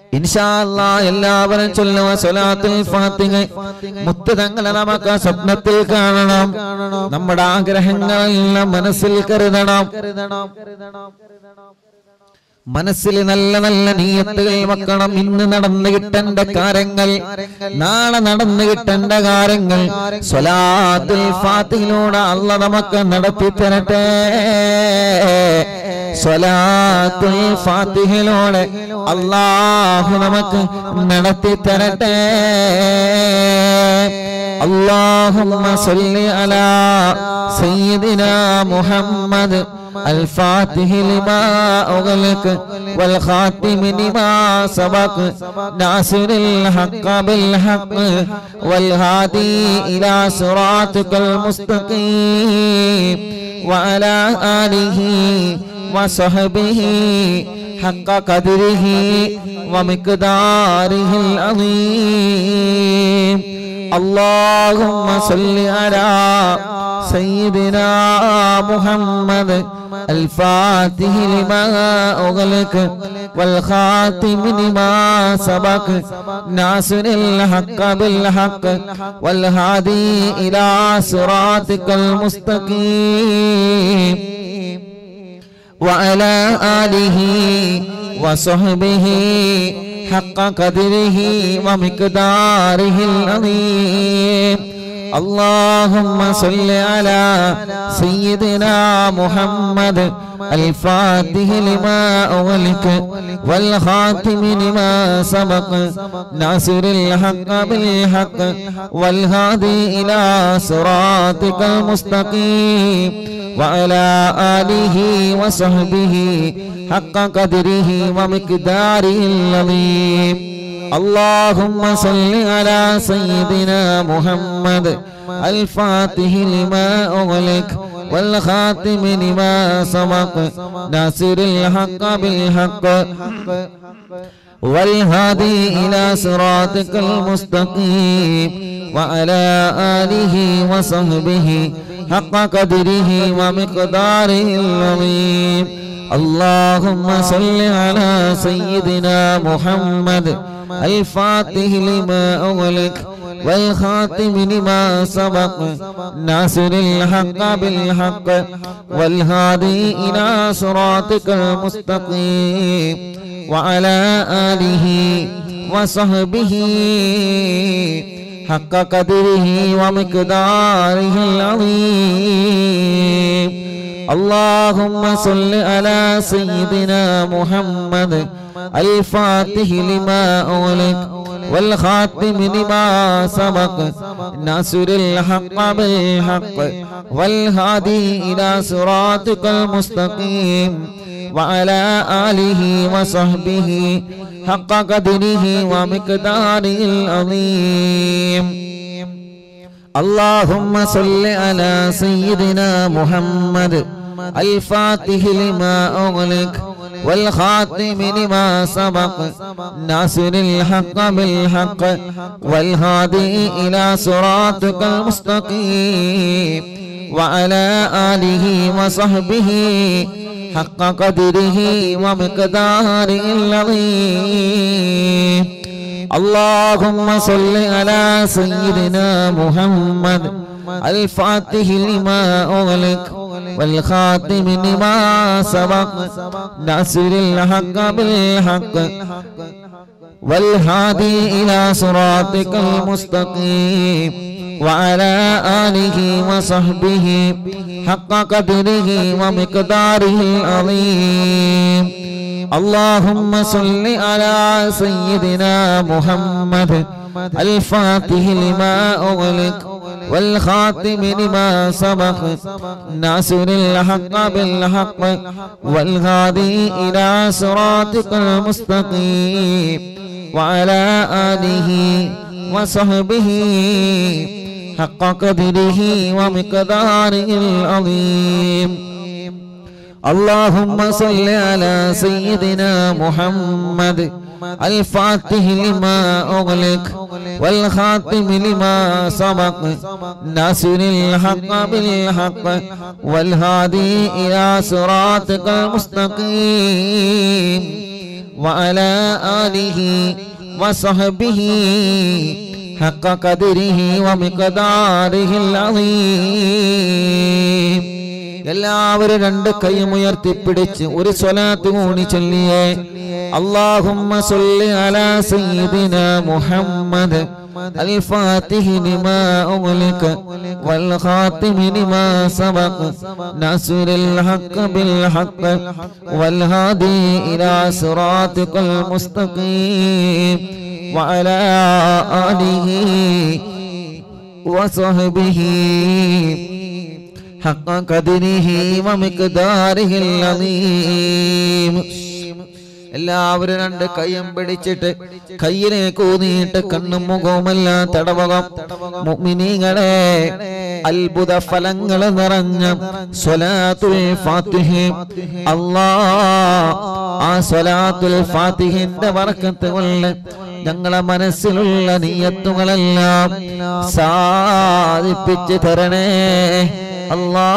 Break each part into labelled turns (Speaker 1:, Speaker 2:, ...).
Speaker 1: ഇൻഷാ അല്ലാ എല്ലാവരും ചൊല്ലുക സ്വലാത്തുൽ ഫാത്തിഹ മുത്ത് തങ്ങളെ നമുക്ക് സ്വപ്നത്തിൽ കാണണം നമ്മുടെ ആഗ്രഹങ്ങളെല്ലാം മനസ്സിൽ കരുതണം മനസ്സിൽ നല്ല നല്ല നീയത്തുകൾ വെക്കണം ഇന്ന് നടന്നു കിട്ടേണ്ട കാര്യങ്ങൾ നാളെ നടന്നു കിട്ടേണ്ട കാര്യങ്ങൾ സ്വലാത്തുൽ ഫാത്തിഹിലൂടെ അല്ല നമുക്ക് നടത്തി തരട്ടെ സ്വലാത്തുൽ ഫാത്തിഹിലൂടെ അള്ളാഹു നമുക്ക് നടത്തി തരട്ടെ اللهم صل على سيدنا محمد الفاتح لما أغلق والخاتم لما سبق ناصر الحق بالحق والهادي إلى صراطك المستقيم وعلى آله وصحبه حق قدره ومقداره العظيم اللهم صل على سيدنا محمد الفاتح لما أغلق والخاتم لما سبق ناصر الحق بالحق والهادي إلى صراطك المستقيم وعلى آله وصحبه حق قدره ومقداره العظيم اللهم صل على سيدنا محمد الفاتح لما أغلق والخاتم لما سبق ناصر الحق بالحق والهادي إلى صراطك المستقيم وعلى آله وصحبه حق قدره ومقداره العظيم اللهم صل على سيدنا محمد الفاتح لما أغلق والخاتم لما سبق ناصر الحق بالحق والهادي إلى صراطك المستقيم وعلى آله وصحبه حق قدره ومقداره العظيم اللهم صل على سيدنا محمد الفاتح لما أغلق والخاتم لما سبق ناصر الحق بالحق والهادي إلى صراطك المستقيم وعلى آله وصحبه حق قدره ومقداره العظيم اللهم صل على سيدنا محمد الفاتح لما أغلق والخاتم لما سبق ناصر الحق بالحق والهادي إلى صراطك المستقيم وعلى آله وصحبه حق قدره ومقداره العظيم اللهم صل على سيدنا محمد الفاتح لما أغلق والخاتم لما سبق ناصر الحق بالحق والهادي إلى صراطك المستقيم وعلى آله وصحبه حق قدره ومقداره العظيم اللهم صل على سيدنا محمد الفاتح لما أغلق والخاتم لما سبق ناصر الحق بالحق والهادي إلى صراطك المستقيم وعلى آله وصحبه حق قدره ومقداره العظيم اللهم صل على سيدنا محمد الفاتح لما أغلق والخاتم لما سبق ناصر الحق بالحق والهادي إلى صراطك المستقيم وعلى آله وصحبه حق قدره ومقداره العظيم اللهم صل على سيدنا محمد الفاتح لما أغلق والخاتم لما سبق ناصر الحق بالحق والهادي إلى صراطك المستقيم وعلى آله وصحبه حق قدره ومقداره العظيم എല്ലാവരും രണ്ട് കൈയും ഉയർത്തിപ്പിടിച്ച് ഒരു സ്വലാത്ത് കൂടി ചൊല്ലിയേ اللهم صل على سيدنا محمد الفاتح لما أغلق والخاتم لما سبق ناصر الحق بالحق والهادي إلى صراطك المستقيم وعلى آله وصحبه حق قدره ومقداره العظيم എല്ലാവരും രണ്ട് കയ്യും പിടിച്ചിട്ട് കയ്യിലേക്ക് ഊന്നിയിട്ട് കണ്ണും മുഖവുമെല്ലാം തടവകം മുഅ്മിനീങ്ങളെ അത്ഭുത ഫലങ്ങൾ നിറഞ്ഞ സ്വലാത്തുൽ ഫാത്തിഹി അല്ലാ ആ സ്വലാത്തുൽ ഫാത്തിഹിന്റെ വറക്കത്ത് കൊണ്ട് ഞങ്ങളെ മനസ്സിലുള്ള നീയത്തുകളെല്ലാം സാധിപ്പിച്ച് തരണേ അല്ലാ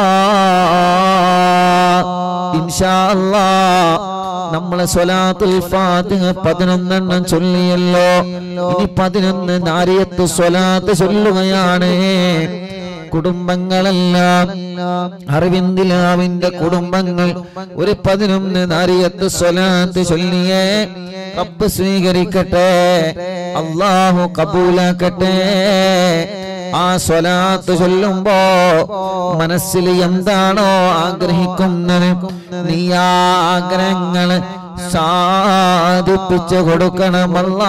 Speaker 1: ഇൻഷാ അല്ലാ നമ്മളെ സ്വലാത്തുൽ ഫാത്തിഹ പതിനൊന്നെണ്ണം ചൊല്ലിയല്ലോ ഇനി പതിനൊന്ന് നാരിയത്ത് സ്വലാത്ത് ചൊല്ലുകയാണ് കുടുംബങ്ങളെല്ലാം അറിവിന്ദിലാവിന്റെ കുടുംബങ്ങൾ ഒരു പതിനൊന്ന് നാരിയത്ത് സ്വലാത്ത് ചൊല്ലിയേ റബ്ബ് സ്വീകരിക്കട്ടെ അള്ളാഹു കബൂലാക്കട്ടെ ആ സ്വലാത്ത് ചൊല്ലുമ്പോ മനസ്സിൽ എന്താണോ ആഗ്രഹിക്കുന്നത് നീ ആ ആഗ്രഹങ്ങള് സാധിപ്പിച്ചു കൊടുക്കണമല്ല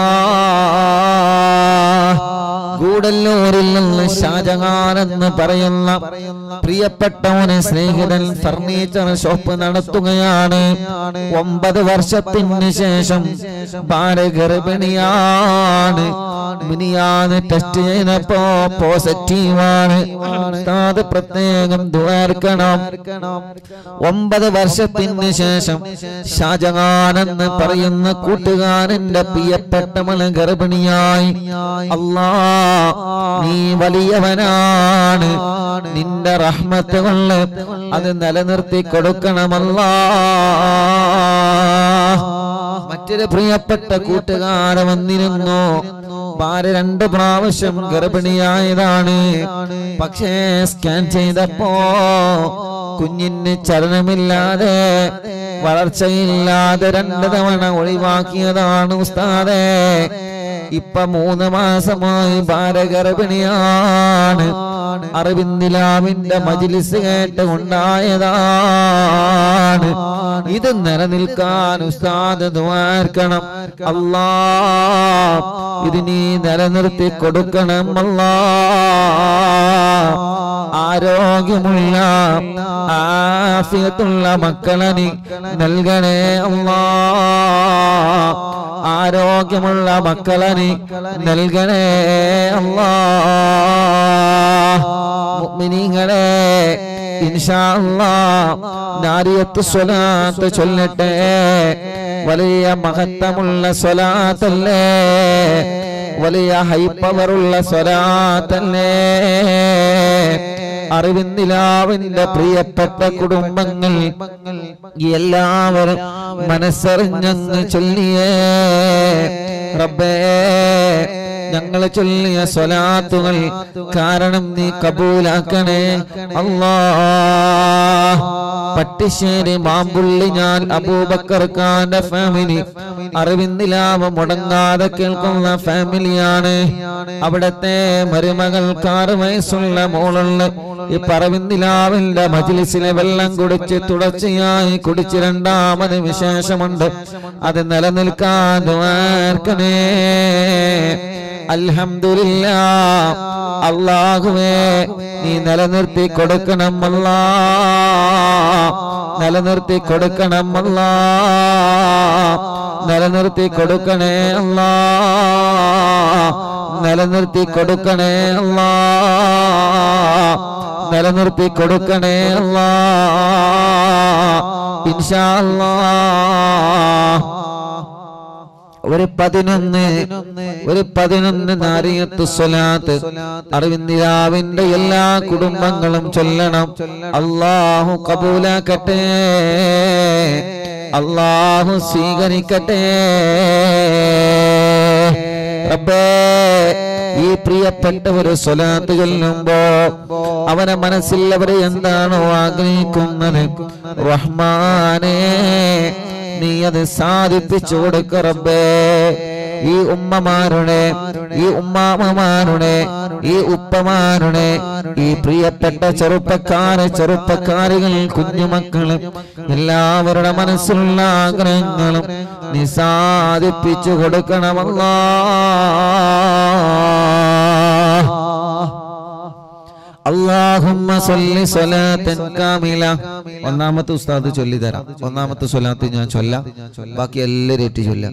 Speaker 1: ഗൂഡല്ലൂരിൽ നിന്ന് ഷാജഹാൻ എന്ന് പറയുന്ന പ്രിയപ്പെട്ടവന് സ്നേഹിതൻ ഫർണിച്ചർ ഷോപ്പ് നടത്തുകയാണ് ഒമ്പത് വർഷത്തിന് ശേഷം ഭാര്യ ഗർഭിണിയാണ് മിനിയാന്ന് ടെസ്റ്റ് ചെയ്തപ്പോ പോസിറ്റീവാണ് ഉസ്താദ് പ്രത്യേകം ദ്വാർക്കണം ഒമ്പത് വർഷത്തിന് ശേഷം ഷാജഹാൻ എന്ന് പറയുന്ന കൂട്ടുകാരന്റെ പ്രിയപ്പെട്ടവള് ഗർഭിണിയായി അല്ലാ നീ വലിയവനാണ് നിന്റെ റഹ്മത്ത് കൊണ്ട് അത് നിലനിർത്തി കൊടുക്കണമല്ലാ മറ്റൊരു പ്രിയപ്പെട്ട കൂട്ടുകാരൻ വന്നിരുന്നു ഭാര്യ രണ്ട് പ്രാവശ്യം ഗർഭിണിയായതാണ് പക്ഷേ സ്കാൻ ചെയ്തപ്പോ കുഞ്ഞിന് ചലനമില്ലാതെ വളർച്ചയില്ലാതെ രണ്ട് തവണ ഒഴിവാക്കിയതാണ് ഉസ്താദേ ഇപ്പൊ മൂന്ന് മാസമായി ഭാര്യ ഗർഭിണിയാണ് അറിവിന്ദിലാവിന്റെ മജിലിസ് കേട്ട് ഉണ്ടായതാണ് ഇത് നിലനിൽക്കാൻ ഉസ്താദ് ദ്വാർക്കണം അല്ലാ ഇത് നീ നിലനിർത്തി കൊടുക്കണം അല്ലാ ആരോഗ്യമുള്ള ആഫിയത്തുള്ള മക്കളെ നീ നൽകണേ അല്ലാ ആരോഗ്യമുള്ള മക്കളെ നീ നൽകണേ അല്ലാ മുഅ്മിനീങ്ങളെ ഇൻഷാ അല്ലാ നാരിയത്ത് സ്വലാത്ത് ചൊല്ലട്ടെ വലിയ മഹത്വമുള്ള സ്വലാത്തല്ലേ വലിയ ഹൈപ്പവറുള്ള സ്വലാത്തല്ലേ അറിവിന്ദിലാവിന്റെ പ്രിയപ്പെട്ട കുടുംബങ്ങൾ എല്ലാവരും മനസ്സറിഞ്ഞങ്ങ് ചൊല്ലിയേ റബ്ബേ ഞങ്ങൾ ചൊല്ലിയ സ്വലാത്തുകൾ കാരണം നീ കബൂലാക്കണേ അല്ലാ പട്ടിശ്ശേരി മാമ്പുള്ളി ഞാൻ അബൂബക്കർ ഖാന്റെ ഫാമിലി അറിവിന്ദിലാവ് മുടങ്ങാതെ കേൾക്കുന്ന ഫാമിലിയാണ് അവിടത്തെ മരുമകൾക്ക് ആറ് വയസ്സുള്ള മോളുള്ള ഈ പറവിന്ദിലാവിന്റെ മജിലിസിലെ വെള്ളം കുടിച്ച് തുടർച്ചയായി കുടിച്ച് രണ്ടാമത് വിശേഷമുണ്ട് അത് നിലനിൽക്കാൻ ദ്വാർക്കണേ അൽഹംദുലില്ല അള്ളാഹുവേ നീ നിലനിർത്തി കൊടുക്കണം അല്ലാ നിലനിർത്തി കൊടുക്കണം അല്ലാ നിലനിർത്തി കൊടുക്കണേ അല്ലാ നിലനിർത്തി കൊടുക്കണേ അല്ലാ നിലനിർത്തി കൊടുക്കണേ അല്ലാ ഇൻഷാ അല്ലാ ഒരു പതിനൊന്ന് ഒരു പതിനൊന്ന് നാരിയത്ത് സ്വലാത്ത് അറിവിന്ദിരാവിന്റെ എല്ലാ കുടുംബങ്ങളും ചൊല്ലണം അള്ളാഹു കബൂലാക്കട്ടെ അള്ളാഹു സ്വീകരിക്കട്ടെ റബ്ബേ ഈ പ്രിയപ്പെട്ടവര് സ്വലാത്ത് ചൊല്ലുമ്പോ അവരെ മനസ്സിൽ അവര് എന്താണോ ആഗ്രഹിക്കുന്നത് റഹ്മാനേ നീ അത് സാധിപ്പിച്ചു കൊടുക്ക റബ്ബേ ഈ ഉമ്മമാരുടെ ഈ ഉമ്മാമമാരുടെ ഈ ഉപ്പമാരുടെ ഈ പ്രിയപ്പെട്ട ചെറുപ്പക്കാരെ ചെറുപ്പക്കാരികൾ കുഞ്ഞുമക്കള് എല്ലാവരുടെ മനസ്സിലുള്ള ആഗ്രഹങ്ങളും നീ സാധിപ്പിച്ചു കൊടുക്കണമല്ലാ അള്ളാഹുമ്മ സല്ലി സ്വലാത്തൻ കാമില ഒന്നാമത്തെ ഉസ്താദ് ചൊല്ലി തരാം ഒന്നാമത്തെ സ്വലാത്ത് ഞാൻ ചൊല്ലാം ബാക്കി എല്ലാവരും ഏറ്റ് ചൊല്ലാം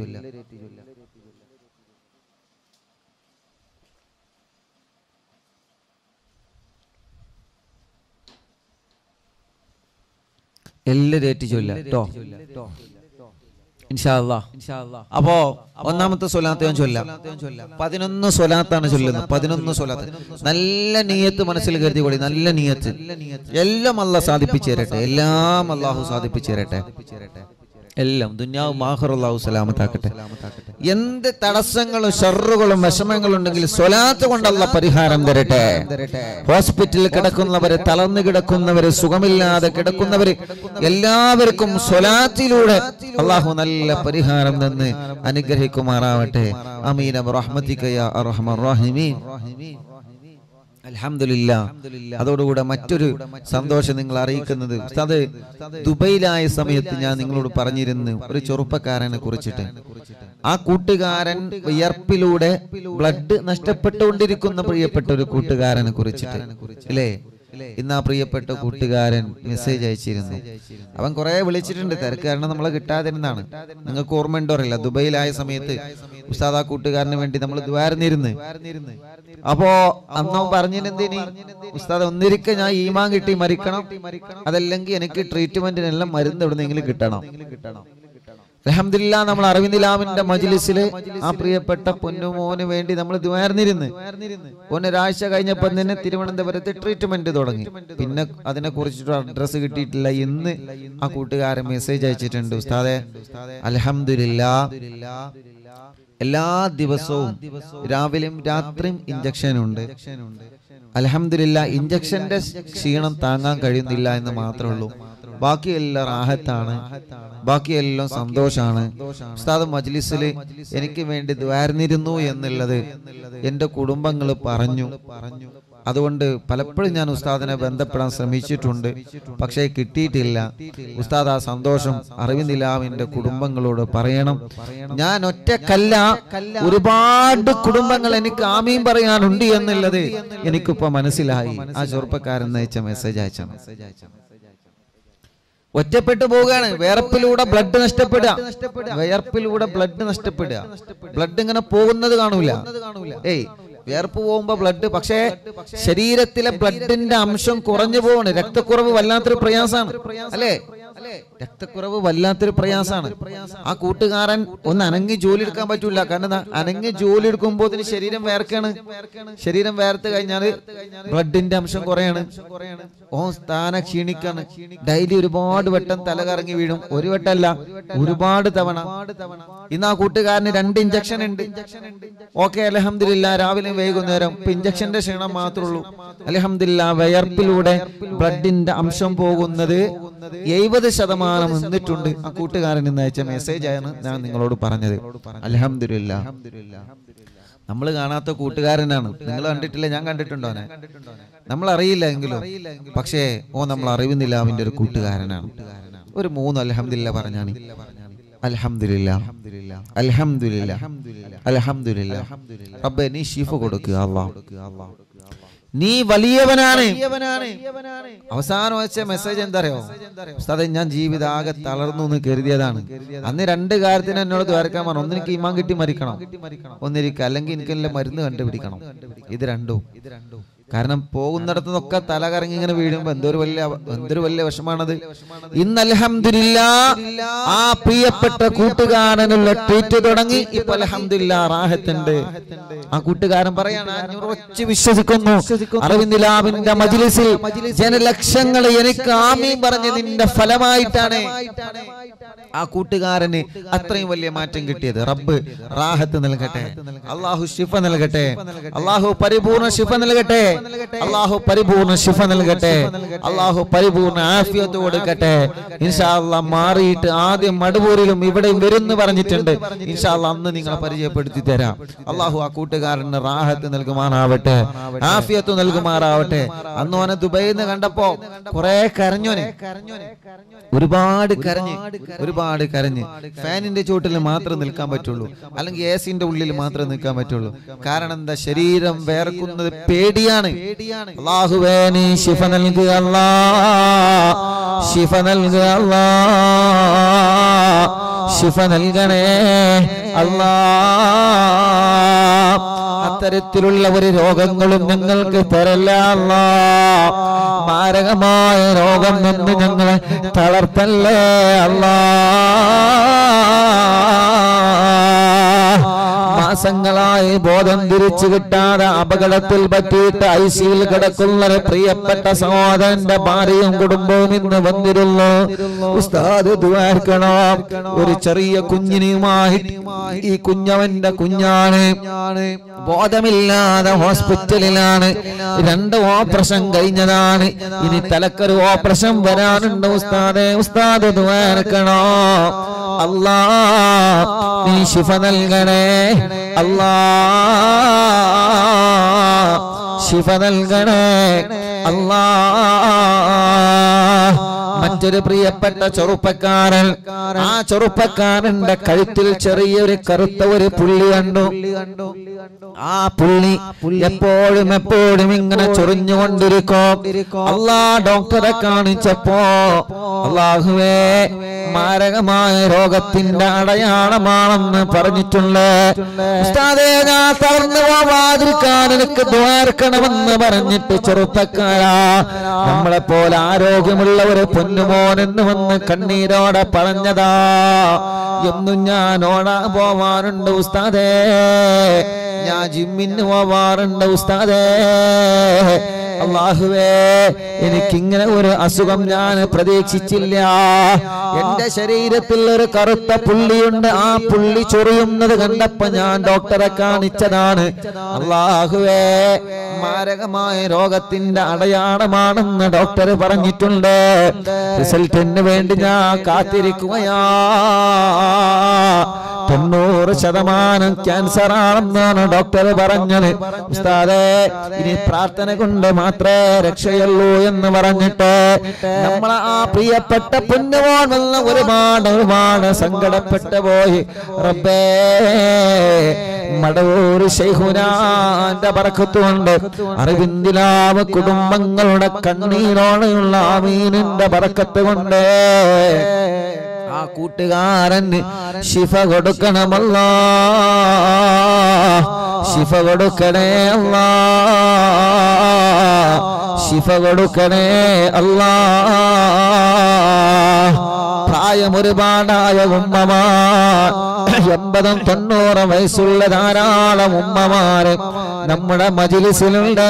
Speaker 1: എല്ലാവരും ഏറ്റ് ചൊല്ലാം കേട്ടോ ഇൻഷാ അല്ലാ. അപ്പോ ഒന്നാമത്തെ സ്വലാത്ത് ഞാൻ ചൊല്ലാം പതിനൊന്ന് സ്വലാത്താണ് ചൊല്ലുന്നത് പതിനൊന്ന് സ്വലാത്ത് നല്ല നീയത്ത് മനസ്സിൽ കരുതി കൂടി നല്ല നീയത്ത് എല്ലാം അല്ല സാധിപ്പിച്ചു തരട്ടെ എല്ലാം അള്ളാഹു സാധിപ്പിച്ചു തരട്ടെ എല്ലാം ദുന്യാവ് മാഹർ അള്ളാഹു സലാമത്താക്കട്ടെ എന്ത് തടസ്സങ്ങളും ഷറുകളും വിഷമങ്ങളും ഉണ്ടെങ്കിൽ സ്വലാത്ത് കൊണ്ടല്ല പരിഹാരം തരട്ടെ ഹോസ്പിറ്റലിൽ കിടക്കുന്നവര് തളർന്നു കിടക്കുന്നവര് സുഖമില്ലാതെ കിടക്കുന്നവര് എല്ലാവർക്കും സ്വലാത്തിലൂടെ അള്ളാഹു നല്ല പരിഹാരം തന്ന് അനുഗ്രഹിക്കുമാറാവട്ടെ അമീൻ റഹ്മത്തിക്കയ അർഹമർ റഹീമീൻ അൽഹംദുലില്ലാ അതോടുകൂടെ മറ്റൊരു സന്തോഷം നിങ്ങൾ അറിയിക്കുന്നത് അത് ദുബൈയിലായ സമയത്ത് ഞാൻ നിങ്ങളോട് പറഞ്ഞിരുന്നു ഒരു ചെറുപ്പക്കാരനെ കുറിച്ചിട്ട് ആ കൂട്ടുകാരൻ വിയർപ്പിലൂടെ ബ്ലഡ് നഷ്ടപ്പെട്ടുകൊണ്ടിരിക്കുന്ന പ്രിയപ്പെട്ട ഒരു കൂട്ടുകാരനെ കുറിച്ചിട്ട് അല്ലേ ഇന്ന് ആ പ്രിയപ്പെട്ട കൂട്ടുകാരൻ മെസ്സേജ് അയച്ചിരുന്നു അവൻ കുറെ വിളിച്ചിട്ടുണ്ട് തിരക്ക് കാരണം നമ്മളെ കിട്ടാതിരുന്നാണ് നിങ്ങൾക്ക് ഓർമ്മയുണ്ടോ അറിയില്ല ദുബൈയിലായ സമയത്ത് ഉസ്താദ് ആ കൂട്ടുകാരന് വേണ്ടി നമ്മൾ ദ്വാരന്നിരുന്ന് അപ്പോ അന്ന് പറഞ്ഞിനെന്തിനി ഉസ്താദ് ഒന്നിരിക്കെ ഞാൻ ഈമാൻ കിട്ടി മരിക്കണം അതല്ലെങ്കിൽ എനിക്ക് ട്രീറ്റ്മെന്റിനെല്ലാം മരുന്ന് എവിടെന്നെങ്കിലും കിട്ടണം അലഹമില്ല നമ്മൾ അറിവിന്ദിലാമിന്റെ മജിലിസില് ആ പ്രിയപ്പെട്ട പൊന്നുമോന് വേണ്ടി നമ്മൾ ദ്വാരന്നിരുന്ന് ഒന്നൊരാഴ്ച കഴിഞ്ഞപ്പോ തന്നെ തിരുവനന്തപുരത്ത് ട്രീറ്റ്മെന്റ് തുടങ്ങി പിന്നെ അതിനെ കുറിച്ചിട്ട് അഡ്രസ് കിട്ടിയിട്ടില്ല ഇന്ന് ആ കൂട്ടുകാരൻ മെസ്സേജ് അയച്ചിട്ടുണ്ട് ഉസ്താദെ അലഹമില്ല എല്ലാ ദിവസവും രാവിലെയും രാത്രിയും ഇഞ്ചക്ഷൻ ഉണ്ട് അലഹമില്ല ഇഞ്ചക്ഷന്റെ ക്ഷീണം താങ്ങാൻ കഴിയുന്നില്ല എന്ന് മാത്രമേ ഉള്ളൂ ബാക്കിയെല്ലാം റാഹത്താണ് ബാക്കിയെല്ലാം സന്തോഷാണ് ഉസ്താദ് മജ്ലിസിൽ എനിക്ക് വേണ്ടി ദ്വാരന്നിരുന്നു എന്നുള്ളത് എന്റെ കുടുംബങ്ങൾ പറഞ്ഞു അതുകൊണ്ട് പലപ്പോഴും ഞാൻ ഉസ്താദിനെ ബന്ധപ്പെടാൻ ശ്രമിച്ചിട്ടുണ്ട് പക്ഷേ കിട്ടിയിട്ടില്ല ഉസ്താദ് ആ സന്തോഷം അറിവിനിലാവിന്റെ കുടുംബങ്ങളോട് പറയണം ഞാൻ ഒറ്റക്കല്ല ഒരുപാട് കുടുംബങ്ങൾ എനിക്ക് ആമീൻ പറയാനുണ്ട് എന്നുള്ളത് എനിക്കിപ്പോ മനസ്സിലായി ആ ചെറുപ്പക്കാരൻ അയച്ച മെസ്സേജ് അയച്ച മെസ്സേജ് അയച്ച ഒറ്റപ്പെട്ടു പോവുകയാണ് വിയർപ്പിലൂടെ ബ്ലഡ് നഷ്ടപ്പെടുക വിയർപ്പിലൂടെ ബ്ലഡ് നഷ്ടപ്പെടുക ബ്ലഡ് ഇങ്ങനെ പോകുന്നത് കാണൂല ഏയ് വിയർപ്പ് പോകുമ്പോ ബ്ലഡ് പക്ഷേ ശരീരത്തിലെ ബ്ലഡിന്റെ അംശം കുറഞ്ഞു പോവാണ് രക്തക്കുറവ് വല്ലാത്തൊരു പ്രയാസാണ് അല്ലേ രക്തക്കുറവ് വല്ലാത്തൊരു പ്രയാസാണ് ആ കൂട്ടുകാരൻ ഒന്ന് അനങ്ങി ജോലി എടുക്കാൻ പറ്റൂല കാരണം എന്താ അനങ്ങി ജോലി എടുക്കുമ്പോ ഇതിന് ശരീരം വേർക്കാണ് ശരീരം വേർത്ത് കഴിഞ്ഞാല് ബ്ലഡിന്റെ അംശം കുറയാണ് ഓ സ്ഥാന ക്ഷീണിക്കാണ് ഡെയിലി ഒരുപാട് വട്ടം തല കറങ്ങി വീഴും ഒരു വട്ടമല്ല ഒരുപാട് തവണ ഇന്ന് ആ കൂട്ടുകാരന് രണ്ട് ഇഞ്ചക്ഷൻ ഉണ്ട് ഓക്കെ അലഹമില്ല രാവിലെ വൈകുന്നേരം ഇപ്പൊ ഇഞ്ചക്ഷന്റെ ക്ഷീണം മാത്രമേ ഉള്ളൂ അലഹമില്ല വയർപ്പിലൂടെ ബ്ലഡിന്റെ അംശം പോകുന്നത് എഴുപത് ശതമാനം നിന്നിട്ടുണ്ട് ആ കൂട്ടുകാരൻ ഇന്ന് അയച്ച മെസ്സേജ് ആണ് ഞാൻ നിങ്ങളോട് പറഞ്ഞത് അലഹമില്ല നമ്മൾ കാണാത്ത കൂട്ടുകാരനാണ് നിങ്ങൾ കണ്ടിട്ടില്ല ഞാൻ കണ്ടിട്ടുണ്ടോ അവനെ നമ്മൾ അറിയില്ല എങ്കിലും പക്ഷേ ഓ നമ്മൾ അറിയുന്നില്ല അവന്റെ ഒരു കൂട്ടുകാരനാണ് ഒരു മൂന്ന് അലഹമില്ല പറഞ്ഞാണ് അൽഹംദുലില്ല അൽഹംദുലില്ല അൽഹംദുലില്ല റബ്ബേ നീ ഷിഫ കൊടുക്കുക അല്ലാഹ് നീ വലിയവനാണ് അവസാനം വെച്ച മെസ്സേജ് എന്താ അറിയോ ഉസ്താദെ ഞാൻ ജീവിതാകെ തളർന്നു എന്ന് കരുതിയതാണ് അന്ന് രണ്ട് കാര്യത്തിന് എന്നോട് ദ്വാരക്കാൻ പറഞ്ഞു ഒന്നെനിക്ക് ഇമാൻ കിട്ടി മരിക്കണം ഒന്നിരിക്കുക അല്ലെങ്കിൽ എനിക്ക് എല്ലാം മരുന്ന് കണ്ടുപിടിക്കണം ഇത് രണ്ടും കാരണം പോകുന്നിടത്തു നിന്നൊക്കെ തല കറങ്ങി ഇങ്ങനെ വീഴുമ്പോ എന്തൊരു വലിയ അവ- എന്തൊരു വലിയ വിഷമാണത് ഇന്ന് അൽഹംദുലില്ല ആ പ്രിയപ്പെട്ട കൂട്ടുകാരനുള്ള ട്രീറ്റ് തുടങ്ങി ഇപ്പൊ അൽഹംദുലില്ല റാഹത്തുണ്ട് ആ കൂട്ടുകാരൻ പറയാണ് ഞാൻ ഉറച്ചു വിശ്വസിക്കുന്നു അറിവിന്ദിലാവിന്റെ മജിലിസിൽ ജനലക്ഷങ്ങൾ എനിക്ക് ആമീൻ പറഞ്ഞതിന്റെ ഫലമായിട്ടാണ് ആ കൂട്ടുകാരന് അത്രയും വലിയ മാറ്റം കിട്ടിയത് റബ്ബ് റാഹത്ത് നൽകട്ടെ അള്ളാഹു ശിഫ നൽകട്ടെ അള്ളാഹു പരിപൂർണ ശിഫ നൽകട്ടെ അള്ളാഹു പരിപൂർണ ശിഫ നൽകട്ടെ അള്ളാഹു പരിപൂർണ ആഫിയത്ത് കൊടുക്കട്ടെ ഇൻഷാല്ല മാറിയിട്ട് ആദ്യം മടുപൂരിലും ഇവിടെയും വരുന്നു പറഞ്ഞിട്ടുണ്ട് ഇൻഷാല്ല അന്ന് നിങ്ങളെ പരിചയപ്പെടുത്തി തരാം അള്ളാഹു ആ കൂട്ടുകാരന് റാഹത്ത് നൽകുമാറാവട്ടെ ആഫിയത്ത് നൽകുമാറാവട്ടെ അന്ന് ഓനെ ദുബൈയിൽ നിന്ന് കണ്ടപ്പോ കുറെ കരഞ്ഞോനെ ഒരുപാട് കരഞ്ഞ് ഒരുപാട് കരഞ്ഞ് ഫാനിന്റെ ചുവട്ടിൽ മാത്രം നിൽക്കാൻ പറ്റുള്ളൂ അല്ലെങ്കിൽ എ സിന്റെ ഉള്ളിൽ മാത്രം നിൽക്കാൻ പറ്റുള്ളൂ കാരണം എന്താ ശരീരം വേർക്കുന്നത് പേടിയാണ് അള്ളാഹുവേ നീ ശിഫ നൽകുക അല്ലാ ശിഫ നൽകുക അല്ലാ ശിഫ നൽകണേ അല്ലാ അത്തരത്തിലുള്ള ഒരു രോഗങ്ങളും ഞങ്ങൾക്ക് തരല്ല അല്ലാ മാരകമായ രോഗം നിന്ന് ഞങ്ങളെ തളർത്തല്ലേ അല്ലാ മാസങ്ങളായി ബോധം തിരിച്ചു കിട്ടാതെ അപകടത്തിൽ പറ്റിയിട്ട് ഐ സിയിൽ കിടക്കുന്ന ഒരു പ്രിയപ്പെട്ട സഹോദരന്റെ ഭാര്യയും കുടുംബവും ഇന്ന് വന്നിരുന്നു ഉസ്താദ് ദ്വാർക്കണോ ഒരു ചെറിയ കുഞ്ഞിനുമായി ഈ കുഞ്ഞവന്റെ കുഞ്ഞാണ് ബോധമില്ലാതെ ഹോസ്പിറ്റലിലാണ് രണ്ട് ഓപ്പറേഷൻ കഴിഞ്ഞതാണ് ഇനി തലക്കൊരു ഓപ്പറേഷൻ വരാനുണ്ട് ഉസ്താദെ ഉസ്താദ് ദ്വാർക്കണോ അല്ലാ നീ ശിഫ നൽകണേ അല്ലാ ശിഫ നൽകണേ അല്ലാ മറ്റൊരു പ്രിയപ്പെട്ട ചെറുപ്പക്കാരൻ ആ ചെറുപ്പക്കാരന്റെ കഴുത്തിൽ ചെറിയൊരു കറുത്ത ഒരു പുള്ളി കണ്ടു ആ പുള്ളി എപ്പോഴും എപ്പോഴും ഇങ്ങനെ ചൊറിഞ്ഞുകൊണ്ടിരിക്കും അല്ലാ ഡോക്ടറെ കാണിച്ചപ്പോ അള്ളാഹുവേ മാരകമായ രോഗത്തിന്റെ അടയാളമാണെന്ന് പറഞ്ഞിട്ടുണ്ട് ഉസ്താദേ ഞാൻ തളർന്നു പോവാതിരിക്കാൻ എനിക്ക് ദ്വാർക്കണമെന്ന് പറഞ്ഞിട്ട് ചെറുപ്പക്കാരാ നമ്മളെ പോലെ ആരോഗ്യമുള്ള ഒരു പൊന്നുമോൻ എന്ന് വന്ന് കണ്ണീരോടെ പറഞ്ഞതാ എന്നും ഞാൻ ഓടാൻ പോവാറുണ്ട് ഉസ്താദേ ഞാൻ ജിമ്മിന് പോവാറുണ്ട് ഉസ്താദേ അള്ളാഹുവേ എനിക്കിങ്ങനെ ഒരു അസുഖം ഞാൻ പ്രതീക്ഷിച്ചില്ല എന്റെ ശരീരത്തിൽ ഒരു കറുത്ത പുള്ളിയുണ്ട് ആ പുള്ളി ചൊറിയുന്നത് കണ്ടപ്പോ ഞാൻ ഡോക്ടറെ കാണിച്ചതാണ് അള്ളാഹുവേ മാരകമായ രോഗത്തിന്റെ അടയാളമാണെന്ന് ഡോക്ടർ പറഞ്ഞിട്ടുണ്ട് റിസൾട്ടിന് വേണ്ടി ഞാൻ കാത്തിരിക്കുകയാ തൊണ്ണൂറ് ശതമാനം ക്യാൻസർ ആണെന്നാണ് ഡോക്ടർ പറഞ്ഞത് ഉസ്താദേ ഇനി പ്രാർത്ഥന കൊണ്ട് മാത്രമേ രക്ഷയുള്ളൂ എന്ന് പറഞ്ഞിട്ട് നമ്മളെ ആ പ്രിയപ്പെട്ട പൊന്നുമോൻ വന്ന് ഒരുപാട് ഒരുപാട് സങ്കടപ്പെട്ടു പോയി റബ്ബേ മടവൂർ ശൈഹുനാന്റെ പറക്കത്തുകൊണ്ട് അറിവിന്ദിലാവ് കുടുംബങ്ങളുടെ കണ്ണീരോടെയുള്ള ആമീനിന്റെ പറക്കത്ത് കൊണ്ട് ആ കൂട്ടുകാരന് ശിഫ കൊടുക്കണമല്ല ശിഫ കൊടുക്കണേ അല്ല ശിഫ കൊടുക്കണേ അല്ല പ്രായം ഒരുപാടായ ഉമ്മമാർ എൺപതും തൊണ്ണൂറ് വയസ്സുള്ള ധാരാളം ഉമ്മമാര് നമ്മുടെ മജിലിസിലുണ്ട്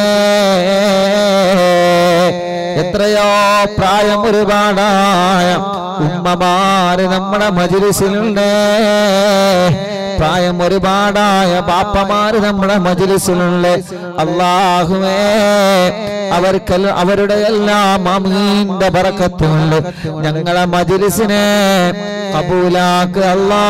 Speaker 1: എത്രയോ പ്രായം ഒരുപാടായ ഉമ്മമാര് നമ്മുടെ മജിലിസിലുണ്ട് പ്രായം ഒരുപാടായ ബാപ്പമാര് നമ്മുടെ മജിലിസിലുണ്ട് അള്ളാഹുവേ അവർക്ക് അവരുടെ എല്ലാം അമീന്റെ പറക്കത്തുണ്ട് ഞങ്ങളെ മജിലിസിനെ കബൂലാക്ക് അല്ലാ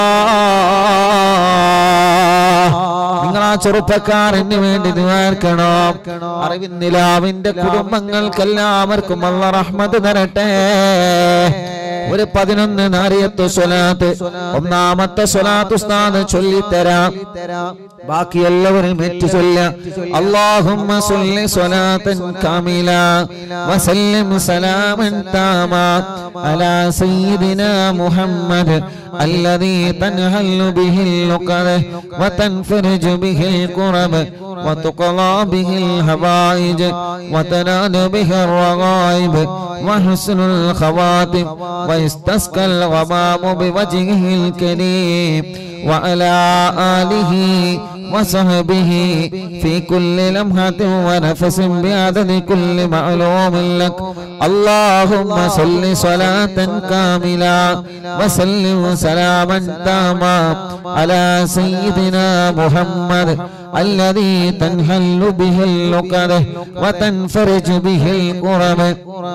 Speaker 1: നിങ്ങൾ ആ ചെറുപ്പക്കാരന് വേണ്ടി നിൽക്കണോ അറിവിന്നിലാവിന്റെ കുടുംബങ്ങൾക്കെല്ലാവർക്കും അല്ല റഹ്മത്ത് തരട്ടെ ഒരു പതിനൊന്ന് നാരിയത്ത് സ്വലാത്ത് ഒന്നാമത്തെ സ്വലാത്ത് ഉസ്താദ് ചൊല്ലിത്തരാം ബാക്കി എല്ലാവരും ഏറ്റു ചൊല്ലാം അല്ലാഹുമ്മ സ്വല്ലി സ്വലാത്തൻ കാമില വസല്ലിം സലാമൻ താമ അലാ സയ്യിദിന മുഹമ്മദ് الذي تنهل به اللقد وتنفرج به الكرب وتقضى به الحوائج وتنال به الرغائب وحسن الخواتم ويستسقى الغمام بوجهه الكريم وعلى آله وصحبه في كل لمحة ونفس بعدد كل معلوم لك اللهم صل صلاة كاملة وسلم سلاما تاما على سيدنا محمد الذي تنحل به اللقد وتنفرج به الكرب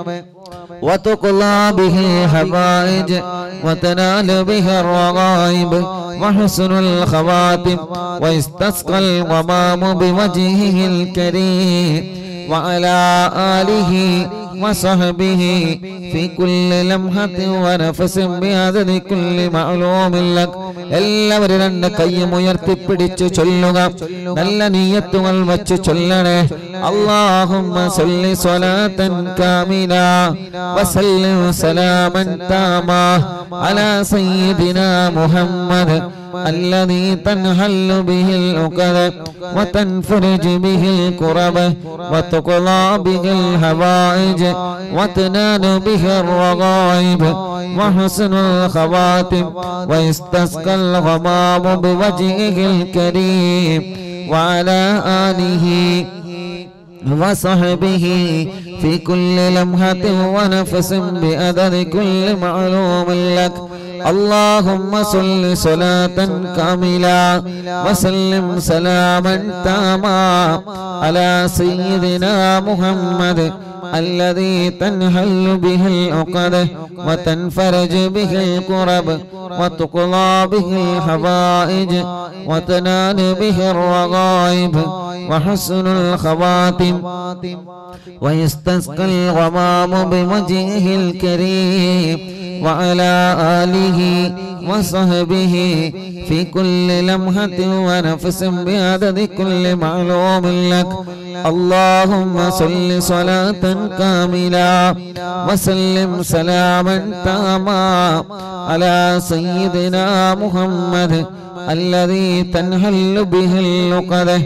Speaker 1: وتقلى به الحبائج وتنال به الرغائب وحسن الخواتم ويستسقى الغمام بوجهه الكريم وعلى آله وصحبه في كل لمحة ونفس بعدد كل معلوم لك എല്ലാവരും രണ്ട് കൈയും ഉയർത്തിപ്പിടിച്ച് ചൊല്ലുക നല്ല നീയത്തുകൾ വച്ച് ചൊല്ലണേ اللهم صل صلاة كاملة وسلم سلاما تاما على سيدنا محمد الذي تنحل به العقد وتنفرج به الكرب وتقضى به الحوائج وتنال به الرغائب وحسن الخواتم ويستسقى الغمام بوجهه الكريم وعلى آله وصحبه في كل لمحة ونفس بأدد كل معلوم لك اللهم صل صلاة كاملة وسلم سلاما تاما على سيدنا محمد الذي تنحل به العقد وتنفرج به الكرب وتقضى به الحوائج وتنال به الرغائب وحسن الخواتم ويستسقى الغمام بوجهه الكريم وعلى آله وصحبه في كل لمحة ونفس بعدد كل معلوم لك اللهم صل صلاة كاملة وسلم سلاما تاما على سيدنا محمد الذي تنحل به اللقد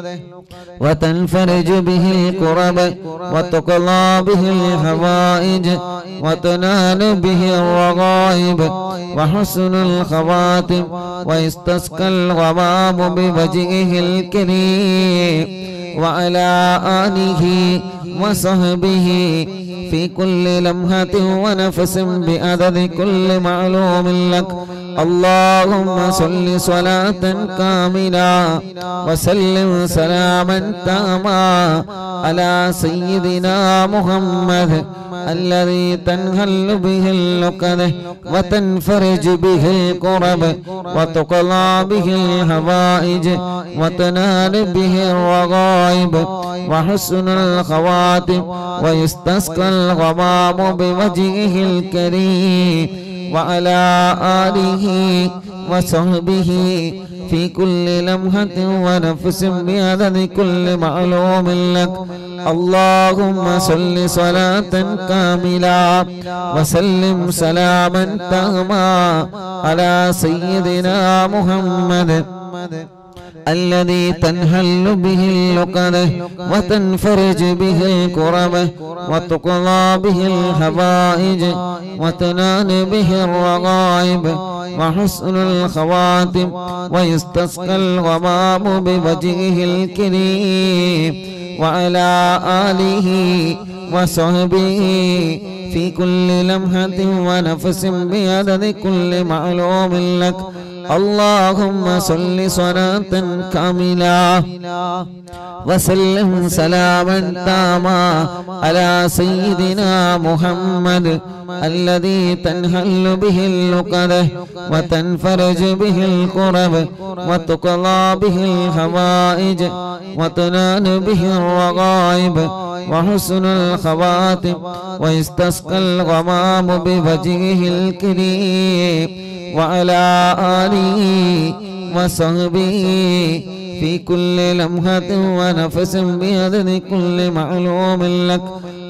Speaker 1: وتنفرج به الكرب وتقضى به الحوائج وتنال به الرغائب وحسن الخواتم ويستسقى الغمام بوجهه الكريم وعلى آله وصحبه في كل لمحة ونفس بعدد كل معلوم لك اللهم صل صلاة كاملة وسلم سلاما تاما على سيدنا محمد الذي تنهل به اللقد وتنفرج به الكرب وتقضى به الحوائج وتنال به الرغائب وحسن الخواتم ويستسقى الغمام بوجهه الكريم وعلى آله وصحبه في كل لمحة ونفس بعدد كل معلوم لك اللهم صل صلاة كاملة وسلم سلاما تاما على سيدنا محمد الذي تنهل به اللقد وتنفرج به الكرب وتقضى به الحوائج وتنال به الرغائب وحسن الخواتم ويستسقى الغمام بوجهه الكريم وعلى آله وصحبه في كل لمحة ونفس بعدد كل معلوم لك اللهم صل صلاة كاملة وسلم سلاما تاما على سيدنا محمد الذي تنهل به اللقد وتنفرج به الكرب وتقضى به الحوائج وتنال به الرغائب وحسن الخواتم ويستسقى الغمام بوجهه الكريم وعلى آله وصحبه في كل لمحة ونفس بعدد كل معلوم لك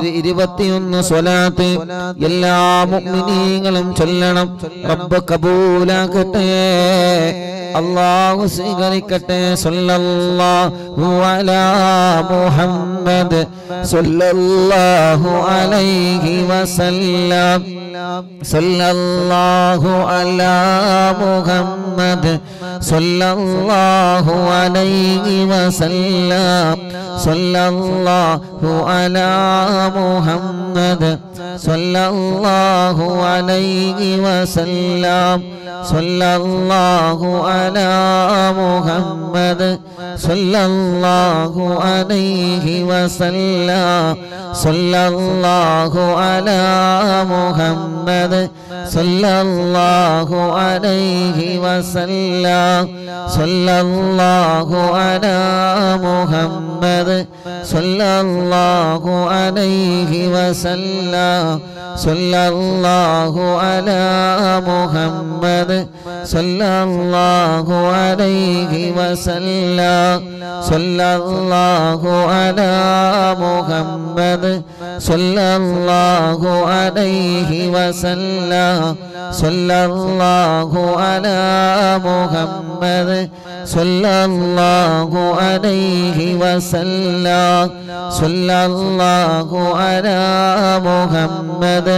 Speaker 1: ഒരു ഇരുപത്തിയൊന്ന് സ്വലാത്ത് എല്ലാ മുഅ്മിനീങ്ങളും ചൊല്ലണം റബ്ബ് കബൂലാക്കട്ടെ അള്ളാഹു സ്വീകരിക്കട്ടെ സല്ലല്ലാഹു അലാ മുഹമ്മദ് സല്ലല്ലാഹു അലൈഹി വസല്ലം സല്ലല്ലാഹു അലാ മുഹമ്മദ് സല്ലല്ലാഹു അലൈഹി വസല്ലം സല്ലല്ലാഹു അലാ മുഹമ്മദ് സല്ലല്ലാഹു അലൈഹി വസല്ലം സല്ലല്ലാഹു അലാ മുഹമ്മദ് സല്ലല്ലാഹു അലൈഹി വസല്ലം സല്ലല്ലാഹു അലാ മുഹമ്മദ് സല്ലല്ലാഹു അലൈഹി വസല്ലം സല്ലല്ലാഹു അലാ മുഹമ്മദ് സല്ലല്ലാഹു അലൈഹി വസല്ലം സല്ലല്ലാഹു അലാ മുഹമ്മദ് സല്ലല്ലാഹു അലൈഹി വസല്ലം സല്ലല്ലാഹു അലാ മുഹമ്മദ് സല്ലല്ലാഹു അലൈഹി വസല്ലം സല്ലല്ലാഹു അലാ മുഹമ്മദ് സല്ലല്ലാഹു അലൈഹി വസല്ലം സല്ലല്ലാഹു അലാ മുഹമ്മദ്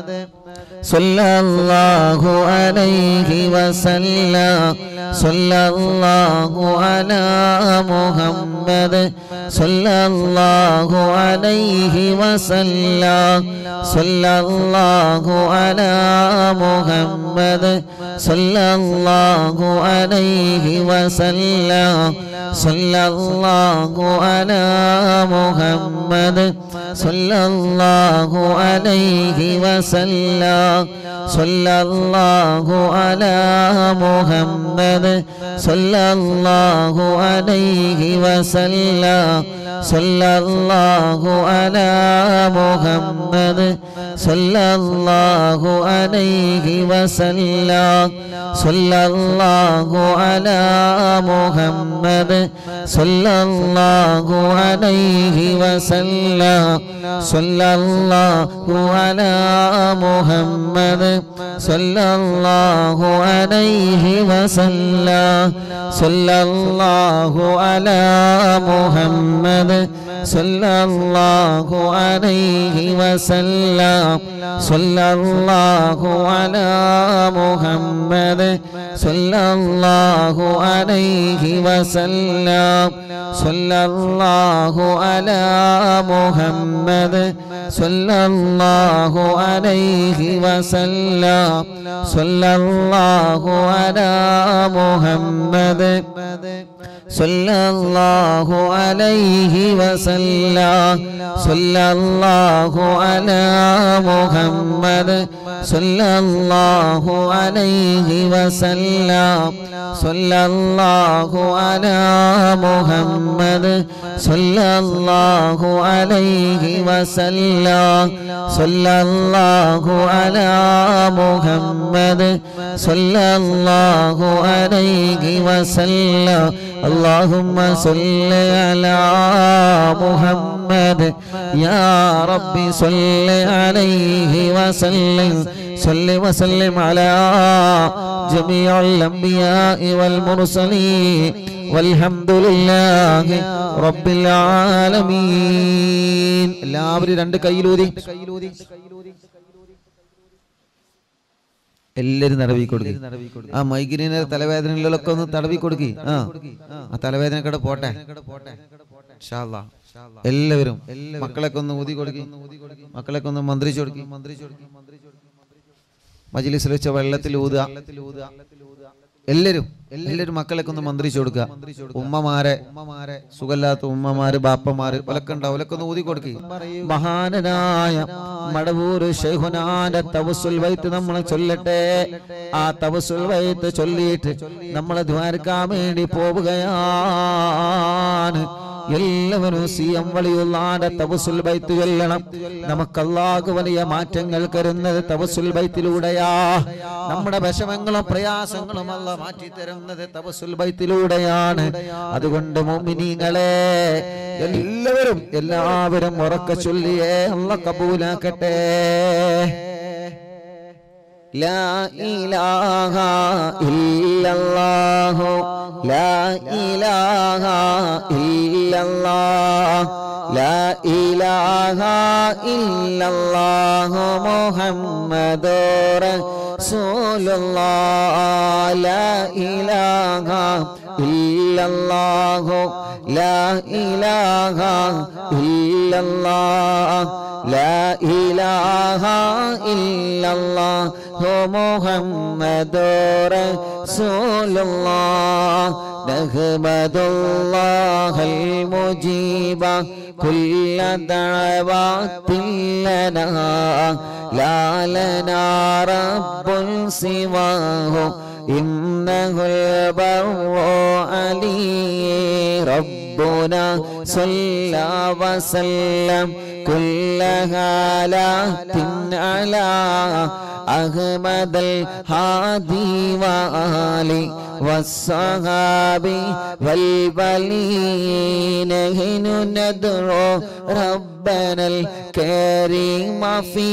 Speaker 1: സല്ലല്ലാഹു അലൈഹി വസല്ലം സല്ലല്ലാഹു അലാ മുഹമ്മദ് സല്ലല്ലാഹു അലൈഹി വസല്ലം സല്ലല്ലാഹു അലാ മുഹമ്മദ് സല്ലല്ലാഹു അലൈഹി വസല്ലം സല്ലല്ലാഹു അലാ മുഹമ്മദ് സല്ലല്ലാഹു അലൈഹി വസല്ലം സല്ലല്ലാഹു അലാ മുഹമ്മദ് സല്ലല്ലാഹു അലൈഹി വസല്ലം സല്ലല്ലാഹു അലാ മുഹമ്മദ് സല്ലല്ലാഹു അലൈഹി വസല്ലം സല്ലല്ലാഹു അലാ മുഹമ്മദ് സല്ലല്ലാഹു അലൈഹി വസല്ലം സല്ലല്ലാഹു അലാ മുഹമ്മദ് സല്ലല്ലാഹു അലൈഹി വസല്ലം സല്ലല്ലാഹു അലാ മുഹമ്മദ് സല്ലല്ലാഹു അലൈഹി വസല്ലം സല്ലല്ലാഹു അലാ മുഹമ്മദ് സല്ലല്ലാഹു അലൈഹി വസല്ലം സല്ലല്ലാഹു അലാ മുഹമ്മദ് സല്ലല്ലാഹു അലൈഹി വസല്ലം സല്ലല്ലാഹു അലാ മുഹമ്മദ് സല്ലല്ലാഹു അലൈഹി വസല്ലം സല്ലല്ലാഹു അലാ മുഹമ്മദ് സല്ലല്ലാഹു അലൈഹി വസല്ലം സല്ലല്ലാഹു അലാ മുഹമ്മദ് സല്ലല്ലാഹു അലൈഹി വസല്ലം സല്ലല്ലാഹു അലാ മുഹമ്മദ് സല്ലല്ലാഹു അലൈഹി വസല്ലം اللهم صل على محمد يا ربي صل عليه وسلم صل وسلم على جميع الأنبياء والمرسلين والحمد لله رب العالمين എല്ലാവരും രണ്ട് കയ്യിലൂതി എല്ലാരും തടവി കൊടുക്കും ആ മൈഗ്രീന് തലവേദനകളിലൊക്കെ ഒന്ന് തടവി കൊടുക്കി ആ ആ തലവേദനക്കടെ പോട്ടെ ഇൻഷാ അല്ലാ. എല്ലാവരും മക്കളൊക്കെ ഒന്ന് ഊതി കൊടുക്കി മക്കളൊക്കെ ഒന്ന് മന്ത്രിച്ചു കൊടുക്കി മജിലിസിൽ വെച്ച വെള്ളത്തിൽ ഊതുക എല്ലാരും എല്ലാരും മക്കളൊക്കെ ഒന്ന് മന്ത്രിച്ചു കൊടുക്കുക ഉമ്മമാരെ ഉമ്മമാരെ സുഖല്ലാത്ത ഉമ്മമാര് ബാപ്പമാര് ഒലക്കെ ഉണ്ടാവും ഒലക്കെ ഒന്ന് ഊതി കൊടുക്കി മഹാനനായ മടവൂര് ഷെയ്ഹുനാന്റെ തവസുൽ വൈത്ത് നമ്മൾ ചൊല്ലട്ടെ ആ തവസുൽ വൈത്ത് ചൊല്ലിയിട്ട് നമ്മൾ ദ്വാരക്കാൻ വേണ്ടി പോവുകയാണ് എല്ലാവരും സി എം വലിയുള്ളാന്റെ തവസുൽ ബൈത്ത് ചൊല്ലണം നമുക്ക് അള്ളാഹു വലിയ മാറ്റങ്ങൾ കരുന്നത് തവസുൽ ബൈത്തിലൂടെയാ നമ്മുടെ വിഷമങ്ങളും പ്രയാസങ്ങളും അല്ല മാറ്റി തരുന്നത് തവസുൽ ബൈത്തിലൂടെയാണ് അതുകൊണ്ട് മോമിനിങ്ങളെ എല്ലാവരും എല്ലാവരും ഉറക്ക ചൊല്ലിയേ അല്ല കബൂലാക്കട്ടെ لا إله إلا الله لا إله إلا الله لا إله إلا الله محمد رسول الله لا إله إلا الله لا إله إلا الله لا إله إلا الله محمد رسول الله نحمد الله المجيب كل دعوات لنا لا لنا رب سواه إنه البر علي ربنا صلى وسلم كل هالات على أحمد الهادي وآله والصحاب والبلين حين ندعو ربنا الكريم في